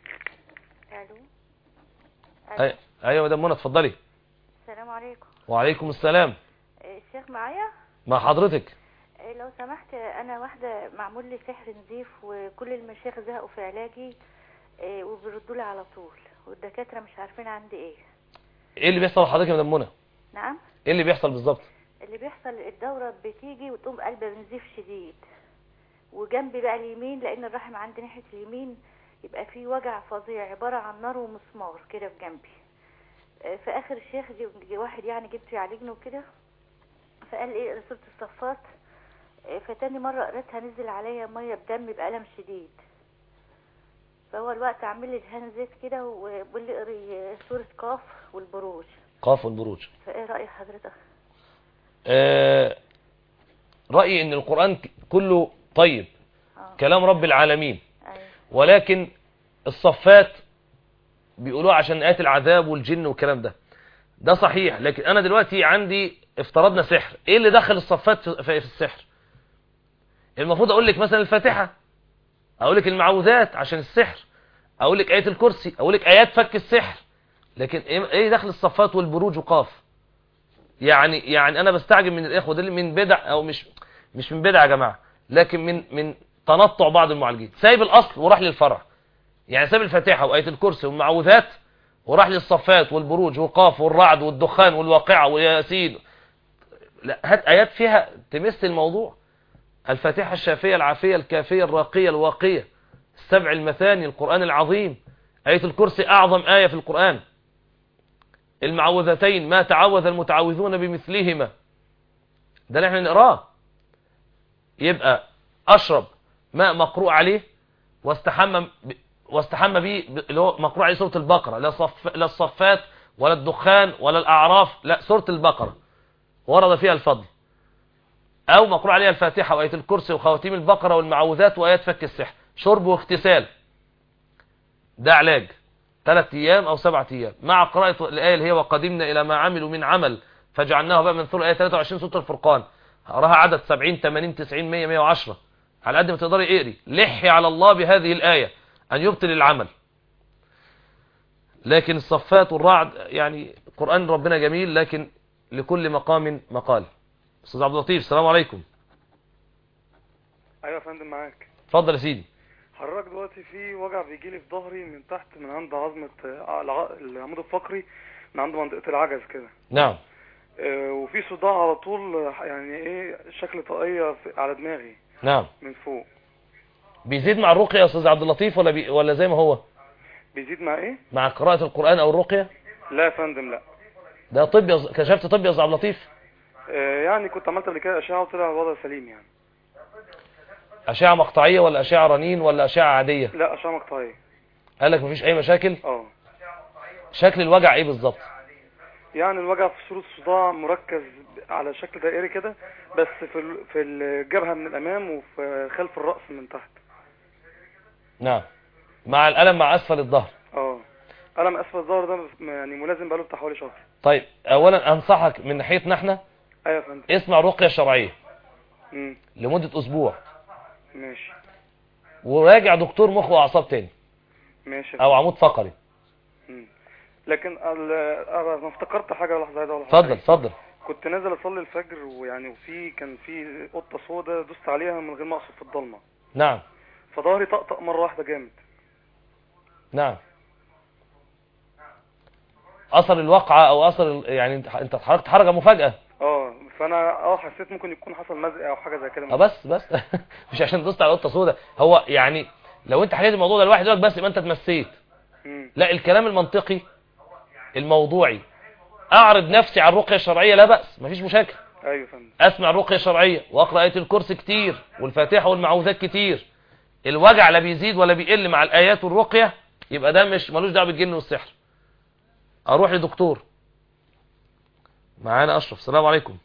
الو أي... ايوه مدام منى اتفضلي السلام عليكم وعليكم السلام إيه، الشيخ معايا مع حضرتك إيه، لو سمحت انا واحده معمول لي سحر نزيف وكل المشايخ زهقوا في علاجي إيه، وبيردوا لي على طول والدكاتره مش عارفين عندي ايه ايه اللي بيحصل لحضرتك يا مدام منى نعم ايه اللي بيحصل بالظبط اللي بيحصل الدوره بتيجي وتقوم قلبه بنزيف شديد وجنبي بقى اليمين لان الرحم عندي ناحيه اليمين يبقى فيه وجع فظيع عباره عن نار ومسمار كده في جنبي آه، في اخر الشيخ جه- جه واحد يعني جبته يعالجني وكده فقال ايه اقرا سوره الصفات آه، فتاني مره قريتها نزل عليا ميه بدم بألم شديد فهو الوقت عامل لي دهان زيت كده وبيقول لي اقري آه، سوره قاف والبروج قاف والبروج فايه راي حضرتك آه رأيي ان القرآن ك- كله طيب كلام رب العالمين ولكن الصفات بيقولوها عشان آيات العذاب والجن والكلام ده ده صحيح لكن انا دلوقتي عندي افترضنا سحر ايه اللي دخل الصفات في في السحر المفروض اقول لك مثلا الفاتحة اقول لك المعوذات عشان السحر اقول لك آية الكرسي اقول لك آيات فك السحر لكن ايه إيه دخل الصفات والبروج وقاف يعني يعني انا بستعجب من الاخوه دول من بدع او مش مش من بدع يا جماعه لكن من من تنطع بعض المعالجين سايب الاصل وراح للفرع يعني سايب الفاتحه وايه الكرسي والمعوذات وراح للصفات والبروج والقاف والرعد والدخان والواقعه والياسين لا هات ايات فيها تمس الموضوع الفاتحه الشافيه العافيه الكافيه الراقيه الواقيه السبع المثاني القران العظيم ايه الكرسي اعظم ايه في القران المعوذتين ما تعوذ المتعوذون بمثلهما ده اللي احنا نقراه يبقى اشرب ماء مقروء عليه واستحمى ب... واستحمى به ب- اللي هو مقروء عليه سوره البقره لا صف لا الصفات ولا الدخان ولا الاعراف لا سوره البقره ورد فيها الفضل او مقروء عليها الفاتحه وايه الكرسي وخواتيم البقره والمعوذات وايات فك السحر شرب واغتسال ده علاج ثلاث ايام او سبعة ايام مع قراءة الايه اللي هي وقدمنا الى ما عملوا من عمل فجعلناه بقى من ثلث ايه 23 سوره الفرقان هقراها عدد 70 80 90 100 110 على قد ما تقدري اقري لحي على الله بهذه الايه أن يبطل العمل لكن الصفات والرعد يعني قرآن ربنا جميل لكن لكل مقام مقال أستاذ عبد اللطيف السلام عليكم ايوه يا فندم معاك اتفضل يا سيدي حضرتك دلوقتي في وجع بيجي لي في ظهري من تحت من عند عظمه آه، الع- العمود الفقري من عند منطقه العجز كده نعم آه، وفي صداع على طول آه، يعني ايه شكل طاقيه في- على دماغي نعم من فوق بيزيد مع الرقية يا أستاذ عبد اللطيف ولا بي... ولا زي ما هو بيزيد مع ايه مع قراءة القرآن أو الرقية لا يا فندم لا ده طب يا... كشفت طب يا أستاذ عبد اللطيف آه، يعني كنت عملت قبل كده اشعه وطلع الوضع سليم يعني أشعة مقطعية ولا أشعة رنين ولا أشعة عادية لا اشعه مقطعيه قال لك مفيش أي مشاكل اه شكل الوجع إيه بالظبط يعني الوجع في صورة صداع مركز على شكل دائري كده بس في ال- في الجبهة من الأمام وفي خلف الرأس من تحت نعم مع الألم مع أسفل الظهر اه ألم أسفل الظهر ده يعني ملازم بقاله بتاع حوالي شهر طيب أولا أنصحك من ناحيتنا احنا أيوة يا فندم اسمع رقية شرعية مم. لمدة أسبوع ماشي وراجع دكتور مخ وأعصاب تاني ماشي أو عمود فقري مم. لكن ال- أنا افتكرت حاجة لحظة عايز أقول اتفضل اتفضل كنت نازل أصلي الفجر ويعني وفي كان في قطة سودا دوست عليها من غير ما أقصد في الضلمة نعم فظهري طقطق مرة واحدة جامد نعم أثر الوقعة أو أثر ال- يعني انت انت اتحركت حركة مفاجأة اه فأنا اه حسيت ممكن يكون حصل مزق أو حاجة زي كده اه بس بس مش عشان دوست على قطة سوداء هو يعني لو انت حكيت الموضوع ده لواحد يقول لك بس يبقى انت اتمسيت مم. لا الكلام المنطقي الموضوعي اعرض نفسي على الرقية الشرعية لا بأس مفيش مشاكل أيوة يا فندم اسمع الرقية الشرعية واقرأ آية الكرسي كتير والفاتحة والمعوذات كتير الوجع لا بيزيد ولا بيقل مع الآيات والرقية يبقى ده مش ملوش دعوه بالجن والسحر اروح لدكتور معانا اشرف السلام عليكم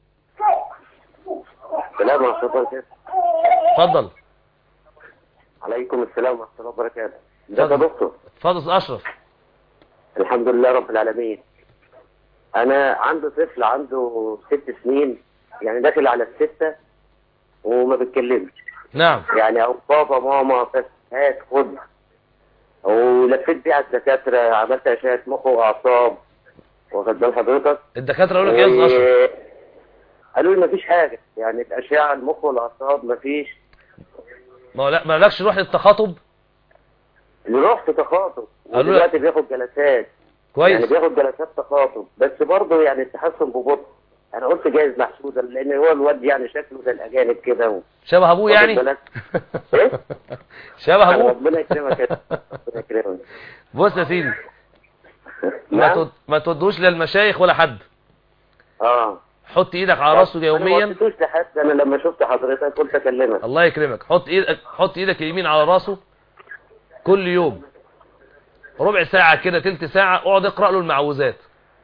السلام ورحمة الله وبركاته اتفضل عليكم السلام ورحمة الله وبركاته ازيك يا دكتور اتفضل أستاذ اشرف الحمد لله رب العالمين انا عنده طفل عنده ست سنين يعني داخل على الستة وما بيتكلمش نعم يعني او بابا ماما بس هات خد ولفيت بيه على الدكاترة عملت اشعة مخ واعصاب واخد بال حضرتك الدكاتره يقول لك ايه يا أستاذ اشرف قالوا لي مفيش حاجة يعني الاشعة المخ والاعصاب مفيش ما لا ما لكش روح للتخاطب اللي رحت تخاطب قالوا لك- ودلوقتي بياخد جلسات كويس. يعني بياخد جلسات تخاطب بس برضه يعني التحسن ببطء انا قلت جايز محسودا لان هو الواد يعني شكله زي الاجانب كده و... شبه ابوه واخد يعني بالك؟ ايه شبه ابوه ربنا يكرمك يا ربنا يكرمك بص يا سيدي ما نعم؟ تود... ما تودوش للمشايخ ولا حد اه حط ايدك على راسه انا ما يوميا قلتوش لحد انا لما شفت حضرتك قلت اكلمك الله يكرمك حط ايدك حط ايدك اليمين على راسه كل يوم ربع ساعة كده تلت ساعة اقعد اقرأ له المعوذات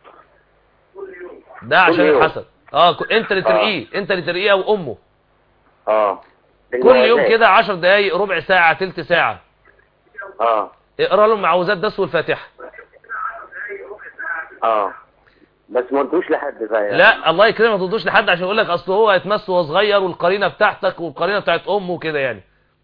ده عشان يوم. الحسد اه ك- انت اللي ترقيه انت اللي ترقيه او امه اه كل يوم كده عشر دقايق ربع ساعة تلت ساعة اه اقرأ له المعوذات بس والفاتحة اه بس ما قلتوش لحد بقى يعني. لا الله يكرمك ما تردوش لحد عشان يقول لك اصل هو هيتمس وهو صغير والقرينه بتاعتك والقرينه بتاعت امه وكده يعني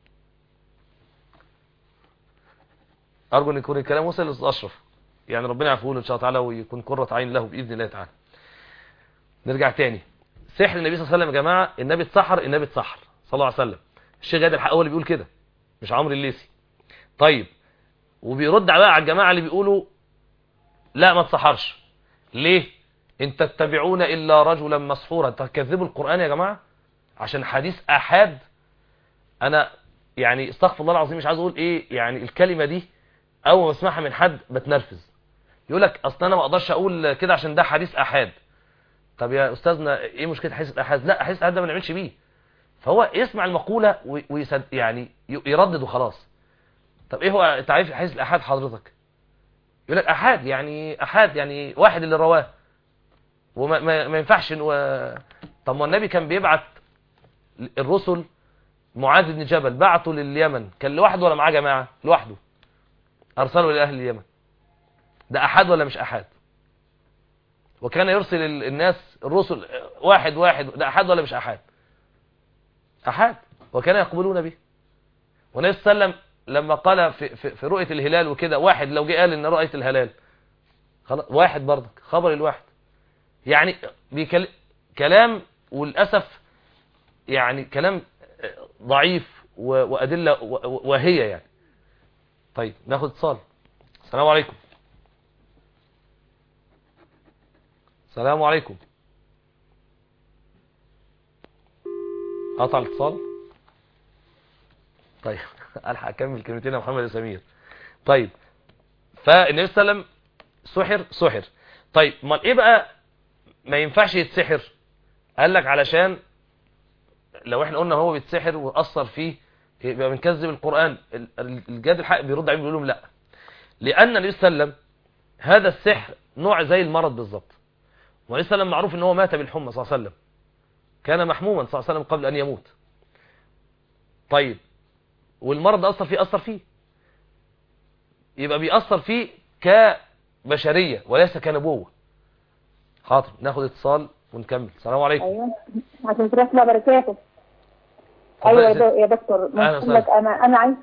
ارجو ان يكون الكلام وصل لاستاذ اشرف يعني ربنا يعفوه له ان شاء الله تعالى ويكون قرة عين له باذن الله تعالى نرجع تاني سحر النبي صلى الله عليه وسلم يا جماعه النبي اتسحر النبي اتسحر صلى الله عليه وسلم الشيخ جاد الحق هو اللي بيقول كده مش عمرو الليثي طيب وبيرد بقى على الجماعه اللي بيقولوا لا ما اتسحرش ليه ان تتبعون الا رجلا مسحورا تكذبوا القران يا جماعه عشان حديث احاد انا يعني استغفر الله العظيم مش عايز اقول ايه يعني الكلمه دي اول ما اسمعها من حد بتنرفز يقول لك اصل انا ما اقدرش اقول كده عشان ده حديث احاد طب يا استاذنا ايه مشكله حديث الاحاد لا حديث الاحاد ده ما نعملش بيه فهو يسمع المقوله وي- ويصد يعني ي- يردد وخلاص طب ايه هو تعريف حديث الاحاد حضرتك يقول لك احاد يعني احاد يعني واحد اللي رواه وما ما, ما ينفعش إن و... طب ما النبي كان بيبعت الرسل معاذ بن جبل بعته لليمن كان لوحده ولا معاه جماعه لوحده ارسله الى اهل اليمن ده احاد ولا مش احاد وكان يرسل ال- الناس الرسل واحد واحد ده احاد ولا مش احاد احاد وكان يقبلون به والنبي صلى الله عليه وسلم لما قال في, في, في رؤية الهلال وكده واحد لو جه قال ان رأيت الهلال خلاص واحد برضك خبر الواحد يعني بيكل... كلام وللأسف يعني كلام ضعيف و... وأدلة و... وهي يعني طيب ناخد اتصال السلام عليكم السلام عليكم قطع الاتصال طيب الحق اكمل كلمتين يا محمد يا سمير طيب فالنبي صلى الله عليه وسلم سحر سحر طيب امال ايه بقى ما ينفعش يتسحر قال لك علشان لو احنا قلنا هو بيتسحر واثر فيه يبقى بنكذب القران ال- ال- الجاد الحق بيرد عليهم بيقول لهم لا لان النبي صلى الله عليه وسلم هذا السحر نوع زي المرض بالظبط والنبي صلى الله عليه وسلم معروف ان هو مات بالحمى صلى الله عليه وسلم كان محموما صلى الله عليه وسلم قبل ان يموت طيب والمرض ده اثر فيه اثر فيه يبقى بيأثر فيه كبشرية وليس كنبوة حاضر ناخد اتصال ونكمل السلام عليكم ايوه عشان ورحمة الله وبركاته اتفضل ايوه يا يا ست. دو- يا دكتور أهلا بقول لك انا انا عايز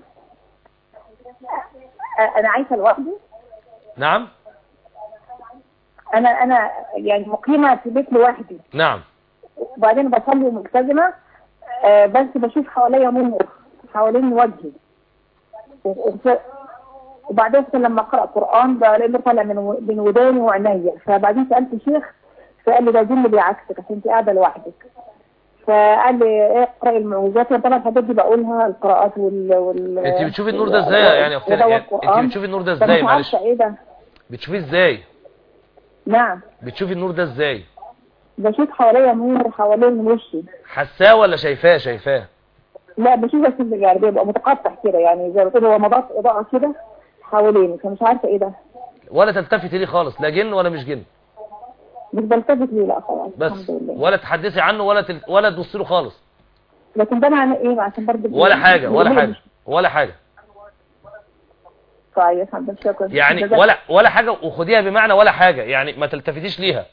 انا عايشه لوحدي نعم انا انا يعني مقيمه في بيت لوحدي نعم وبعدين بصلي ملتزمه آه، بس بشوف حواليا نور حوالين وجهي و- وف- وبعدين لما اقرا قران بلاقي نور طالع من و- من وداني وعينيا فبعدين سالت شيخ فقال لي ده جن بيعكسك عشان انت قاعده لوحدك فقال لي اقرا المعوذات وطبعا الحاجات دي بقولها القراءات وال وال انت بتشوفي النور ده ازاي يعني يا اختي ودور يعني قرآن. انت بتشوفي النور ده فمش ازاي معلش عارفه ايه ده بتشوفيه ازاي نعم بتشوفي النور ده ازاي بشوف حواليا نور حوالين وشي حساه ولا شايفاه شايفاه لا بشوف بس يعني بيبقى متقطع كده يعني زي ما تقول هو مضاد اضاءه كده حواليني فمش عارفه ايه ده ولا تلتفتي ليه خالص لا جن ولا مش جن مش بلتفت ليه لا خلاص بس الحمد لله ولا تحدثي عنه ولا تل... ولا تبصي له خالص لكن ده معناه ايه عشان برضه ولا حاجة ولا حاجة ولا حاجة طيب الحمد لله شكرا يعني جزاك- ولا ولا حاجة وخديها بمعنى ولا حاجة يعني ما تلتفتيش ليها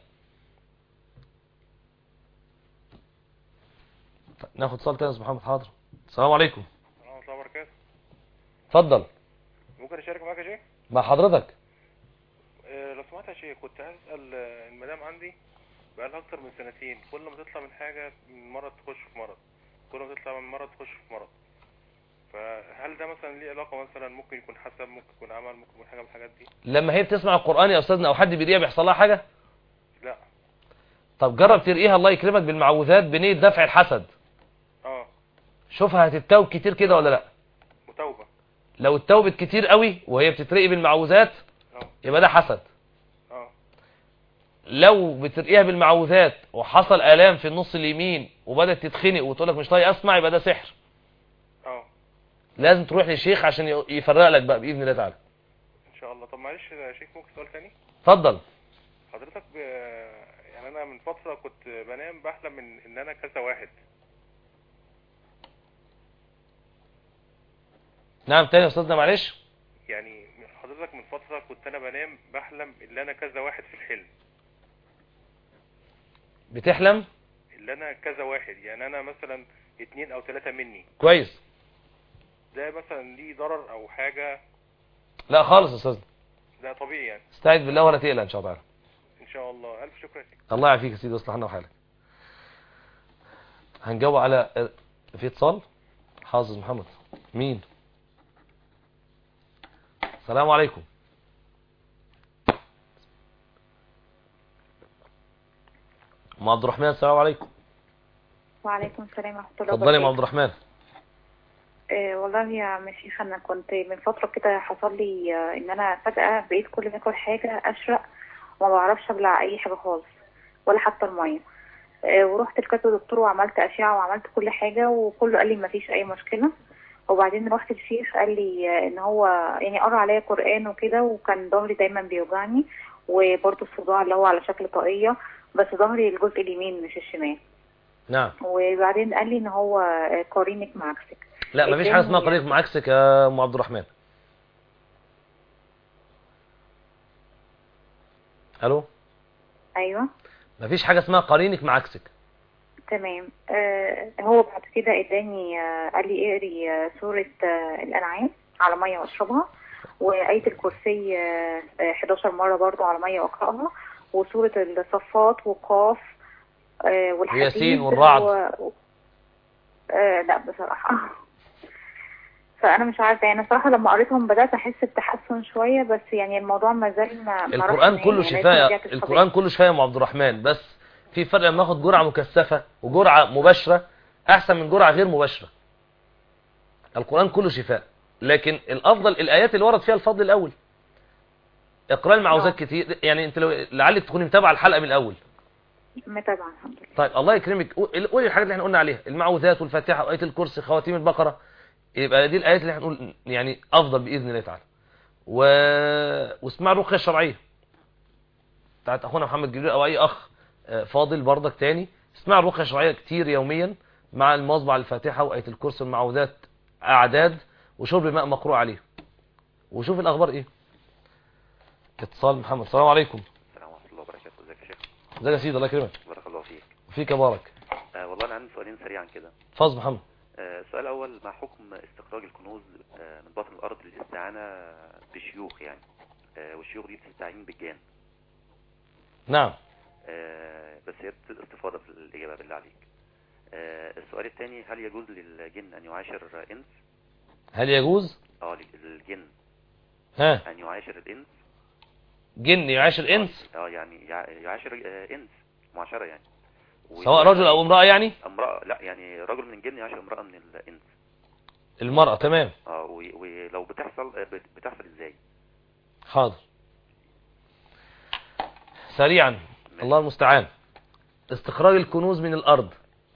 طيب، ناخد اتصال تاني يا أستاذ محمد حاضر السلام عليكم ورحمة الله وبركاته اتفضل ممكن أشارك معاك يا شيخ؟ مع حضرتك آه، لو سمحت يا شيخ كنت هسأل آه، المدام عندي بقالها أكتر من سنتين كل ما تطلع من حاجة من مرض تخش في مرض كل ما تطلع من مرض تخش في مرض فهل ده مثلا ليه علاقة مثلا ممكن يكون حسب ممكن يكون عمل ممكن يكون حاجة من الحاجات دي؟ لما هي بتسمع القرآن يا أستاذنا أو حد بيريها بيحصل لها حاجة لا طب جرب ترقيها الله يكرمك بالمعوذات بنية دفع الحسد اه شوفها هتتوب كتير كده ولا لا متوبة لو اتوبت كتير قوي وهي بتترقي بالمعوذات يبقى ده حسد اه لو بترقيها بالمعوذات وحصل آلام في النص اليمين وبدأت تتخنق وتقول لك مش طايق اسمع يبقى ده سحر اه لازم تروح للشيخ عشان ي- يفرق لك بقى بإذن الله تعالى إن شاء الله طب معلش يا شيخ ممكن سؤال تاني؟ اتفضل حضرتك ب... يعني أنا من فترة كنت بنام بحلم إن إن أنا كذا واحد نعم تاني يا أستاذنا معلش يعني حضرتك من فترة كنت أنا بنام بحلم إن أنا كذا واحد في الحلم بتحلم اللي أنا كذا واحد يعني أنا مثلا اتنين أو تلاتة مني كويس ده مثلا ليه ضرر أو حاجة لا خالص يا أستاذنا ده طبيعي يعني استعيذ بالله ولا تقلق إن شاء الله تعالى إن شاء الله ألف شكر يا شيخ الله يعافيك يا سيدي واصلح لنا وحالك هنجاوب على في اتصال حافظ محمد مين السلام عليكم ام عبد الرحمن السلام عليكم وعليكم السلام ورحمة الله اتفضلي يا ام وبركاته عبد الرحمن آه والله يا مشيخ أنا كنت من فترة كده حصل لي آه إن أنا فجأة بقيت كل ما آكل حاجة أشرق وما بعرفش أبلع أي حاجة خالص ولا حتى المية آه ورحت لكذا دكتور وعملت أشعة وعملت كل حاجة وكله قال لي مفيش أي مشكلة وبعدين رحت للشيخ قال لي آه إن هو يعني قرأ عليا قرآن وكده وكان ظهري دايما بيوجعني وبرضه الصداع اللي هو على شكل طاقية بس ظهري الجزء اليمين مش الشمال نعم وبعدين قال لي ان هو آه، قرينك معاكسك لا مفيش حاجه اسمها قريب معاكسك يا ام عبد الرحمن الو ايوه مفيش حاجه اسمها قرينك معاكسك تمام آه هو بعد كده اداني آه قال لي اقري آه سورة آه الانعام على ميه واشربها وآية الكرسي آه، آه، 11 مرة برضو على ميه واقراها وسورة الصفات وقاف آه، والحديد وياسين والرعد. و... آه، لا بصراحة فأنا مش عارفة يعني صراحة لما قريتهم بدأت أحس بتحسن شوية بس يعني الموضوع ما زال ما ما القرآن رحش كله نهائي، يعني شفاء لسه يا- رجعت الطبيعي. القرآن كله شفاء يا ام عبد الرحمن بس في فرق لما اخد جرعة مكثفة وجرعة مباشرة احسن من جرعة غير مباشرة القرآن كله شفاء لكن الافضل الايات اللي ورد فيها الفضل الاول اقرأ المعوذات كتير يعني انت لو لعلك تكوني متابعه الحلقة من الاول متابعة الحمد لله طيب الله يكرمك قول- قولي الحاجات اللي احنا قلنا عليها المعوذات والفاتحة وآية الكرسي خواتيم البقرة يبقى دي الآيات اللي احنا نقول يعني أفضل بإذن الله تعالى و... واسمع الرقية الشرعية بتاعت أخونا محمد جبريل أو أي أخ آه، فاضل برضك تاني اسمع الرقية الشرعية كتير يوميا مع المواظبة على الفاتحة وآية الكرسي والمعوذات أعداد وشرب ماء مقروء عليه وشوف الأخبار إيه اتصال محمد السلام عليكم السلام ورحمة الله وبركاته ازيك يا شيخ ازيك يا سيدي الله يكرمك بارك الله فيك وفيك بارك آه والله انا عندي سؤالين سريعا كده فاز محمد آه السؤال الاول ما حكم استخراج الكنوز آه من باطن الارض للاستعانة بشيوخ يعني آه والشيوخ دي بتستعين بالجان نعم آه بس هي بت- استفاضة في الاجابة بالله عليك آه السؤال الثاني هل يجوز للجن ان يعاشر انس هل يجوز اه للجن ها ان يعاشر الانس جن يعاشر انس اه يعني يع- يعاشر آه انس معاشرة يعني و- سواء رجل او امرأة يعني امرأة لا يعني رجل من الجن يعاشر امرأة من الانس المرأة تمام اه و- ولو بتحصل آه، بت- بتحصل ازاي حاضر سريعا الله المستعان استخراج الكنوز من الارض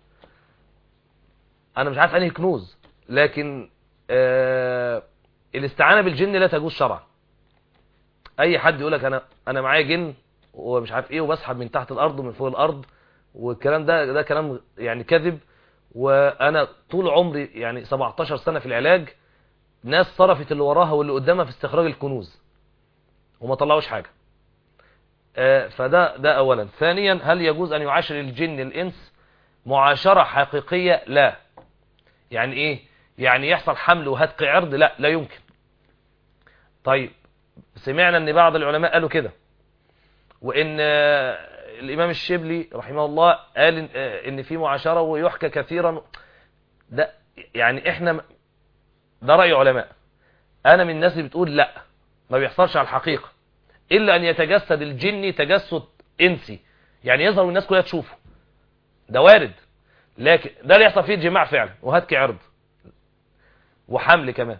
انا مش عارف انهي كنوز لكن آه الاستعانة بالجن لا تجوز شرعا اي حد يقول لك انا انا معايا جن ومش عارف ايه وبسحب من تحت الارض ومن فوق الارض والكلام ده ده كلام يعني كذب وانا طول عمري يعني 17 سنة في العلاج ناس صرفت اللي وراها واللي قدامها في استخراج الكنوز وما طلعوش حاجة آه، فده ده اولا ثانيا هل يجوز ان يعاشر الجن الانس معاشرة حقيقية لا يعني ايه يعني يحصل حمل وهتك عرض لا لا يمكن طيب سمعنا ان بعض العلماء قالوا كده وان آه، الامام الشبلي رحمه الله قال إن- آه، ان في معاشرة ويحكى كثيرا ده يعني احنا ده رأي علماء انا من الناس اللي بتقول لا ما بيحصلش على الحقيقة الا ان يتجسد الجني تجسد انسي يعني يظهر والناس كلها تشوفه ده وارد لكن ده اللي يحصل فيه جماع فعلا وهتك عرض وحمل كمان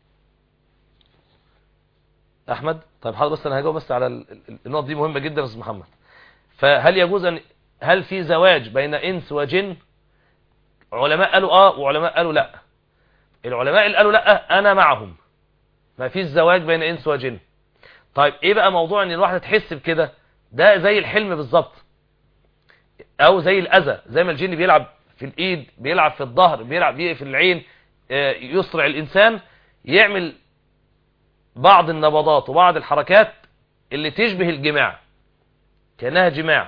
احمد طيب حاضر بس انا هجاوب بس على ال- ال- النقط دي مهمه جدا يا استاذ محمد فهل يجوز ان هل في زواج بين انس وجن علماء قالوا اه وعلماء قالوا لا العلماء اللي قالوا لا انا معهم ما فيش زواج بين انس وجن طيب ايه بقى موضوع ان الواحده تحس بكده ده زي الحلم بالظبط او زي الاذى زي ما الجن بيلعب في الايد بيلعب في الظهر بيلعب بيه في العين آه، يسرع الانسان يعمل بعض النبضات وبعض الحركات اللي تشبه الجماع كانها جماع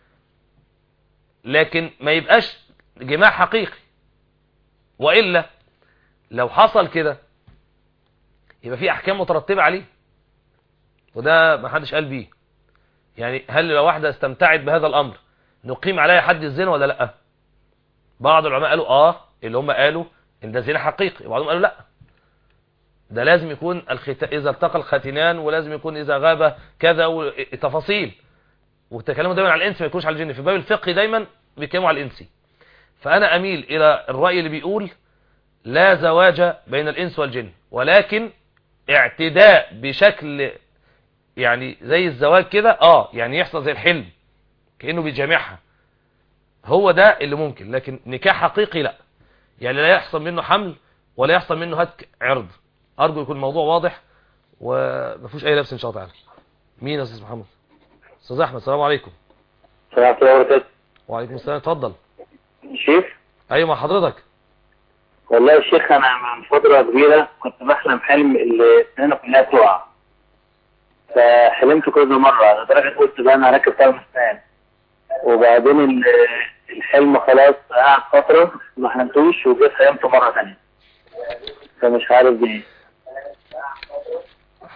لكن ما يبقاش جماع حقيقي والا لو حصل كده يبقى في احكام مترتبه عليه وده ما حدش قال بيه يعني هل لو واحده استمتعت بهذا الامر نقيم عليها حد الزنا ولا لا بعض العلماء قالوا اه اللي هم قالوا ان ده زنا حقيقي وبعضهم قالوا لا ده لازم يكون الخت... اذا التقى الختنان ولازم يكون اذا غاب كذا وتفاصيل وتكلموا دايما على الانس ما يكونوش على الجن في باب الفقه دايما بيتكلموا على الانسي فانا اميل الى الراي اللي بيقول لا زواج بين الانس والجن ولكن اعتداء بشكل يعني زي الزواج كده اه يعني يحصل زي الحلم كانه بيجامعها هو ده اللي ممكن لكن نكاح حقيقي لا يعني لا يحصل منه حمل ولا يحصل منه هتك عرض ارجو يكون الموضوع واضح وما فيهوش اي لبس ان شاء الله تعالى مين يا استاذ محمد استاذ احمد السلام عليكم السلام عليكم وبركاته وعليكم السلام اتفضل شيخ ايوه مع حضرتك والله يا شيخ انا من فترة كبيرة كنت بحلم حلم اللي اسنانه كلها تقع فحلمت كذا مرة لدرجة قلت بقى انا راكب طعم اسنان وبعدين ال- الحلم خلاص قعد فترة ما حلمتوش وجيت حلمته مرة ثانية فمش عارف دي ايه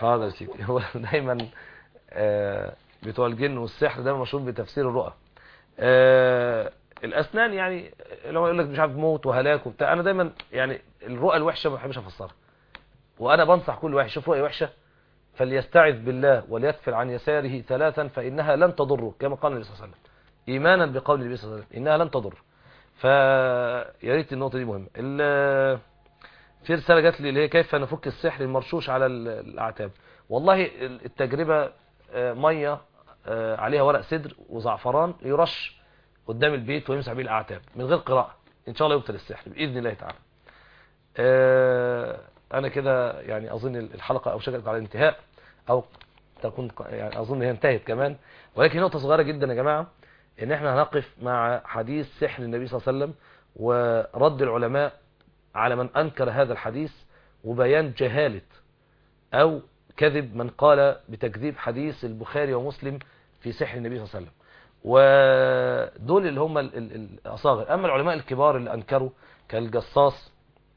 حاضر يا سيدي هو دايما آه، بتوع الجن والسحر دايما مشهور بتفسير الرؤى آه، الاسنان يعني لو يقول لك مش عارف موت وهلاك وبتاع انا دايما يعني الرؤى الوحشه ما بحبش افسرها وانا بنصح كل واحد يشوف رؤيه وحشه فليستعذ بالله وليكفر عن يساره ثلاثا فانها لن تضره كما قال النبي صلى الله عليه وسلم ايمانا بقول النبي صلى الله عليه وسلم انها لن تضر فيا ريت النقطه دي مهمه ال- في رساله جات لي اللي هي كيف نفك السحر المرشوش على ال- الاعتاب والله ال- التجربه آه، ميه آه، عليها ورق سدر وزعفران يرش قدام البيت ويمسح بيه الاعتاب من غير قراءه ان شاء الله يبطل السحر باذن الله تعالى آه، انا كده يعني اظن الحلقه او شكلت على الانتهاء او تكون ق- يعني اظن هي انتهت كمان ولكن نقطه صغيره جدا يا جماعه ان احنا هنقف مع حديث سحر النبي صلى الله عليه وسلم ورد العلماء على من انكر هذا الحديث وبيان جهاله او كذب من قال بتكذيب حديث البخاري ومسلم في سحر النبي صلى الله عليه وسلم ودول اللي هم ال- ال- الاصاغر اما العلماء الكبار اللي انكروا كالجصاص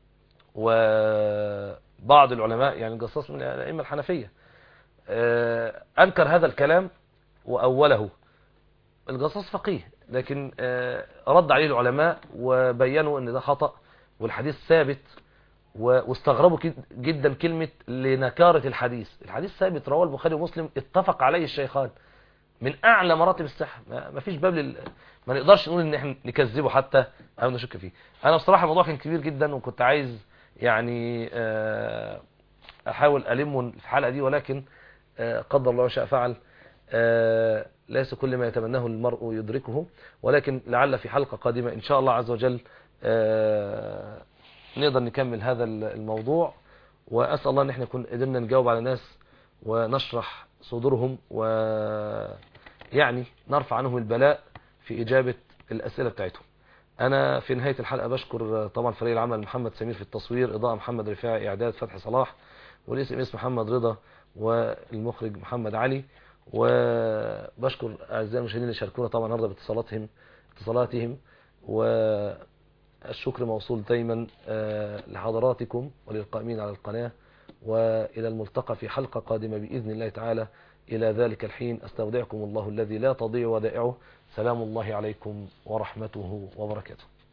وبعض العلماء يعني الجصاص من الائمه الحنفيه آه، انكر هذا الكلام واوله الجصاص فقيه لكن آه، رد عليه العلماء وبينوا ان ده خطأ والحديث ثابت و- واستغربوا كد- جدا كلمة لنكارة الحديث الحديث ثابت رواه البخاري ومسلم اتفق عليه الشيخان من اعلى مراتب الصحة ما ما فيش باب لل... ما نقدرش نقول ان احنا نكذبه حتى او نشك فيه انا بصراحة الموضوع كان كبير جدا وكنت عايز يعني آه، احاول المه في الحلقة دي ولكن آه، قدر الله ما شاء فعل آه، ليس كل ما يتمناه المرء يدركه ولكن لعل في حلقة قادمة إن شاء الله عز وجل آه، نقدر نكمل هذا الموضوع وأسأل الله أن احنا نكون قدرنا نجاوب على ناس ونشرح صدورهم ويعني نرفع عنهم البلاء في إجابة الأسئلة بتاعتهم أنا في نهاية الحلقة بشكر طبعا فريق العمل محمد سمير في التصوير إضاءة محمد رفاعي إعداد فتحي صلاح والاسم اسم محمد رضا والمخرج محمد علي وبشكر أعزائي المشاهدين اللي شاركونا طبعا النهارده باتصالاتهم اتصالاتهم والشكر موصول دايما آه، لحضراتكم وللقائمين على القناة وإلى الملتقى في حلقة قادمة بإذن الله تعالى إلى ذلك الحين أستودعكم الله الذي لا تضيع ودائعه سلام الله عليكم ورحمته وبركاته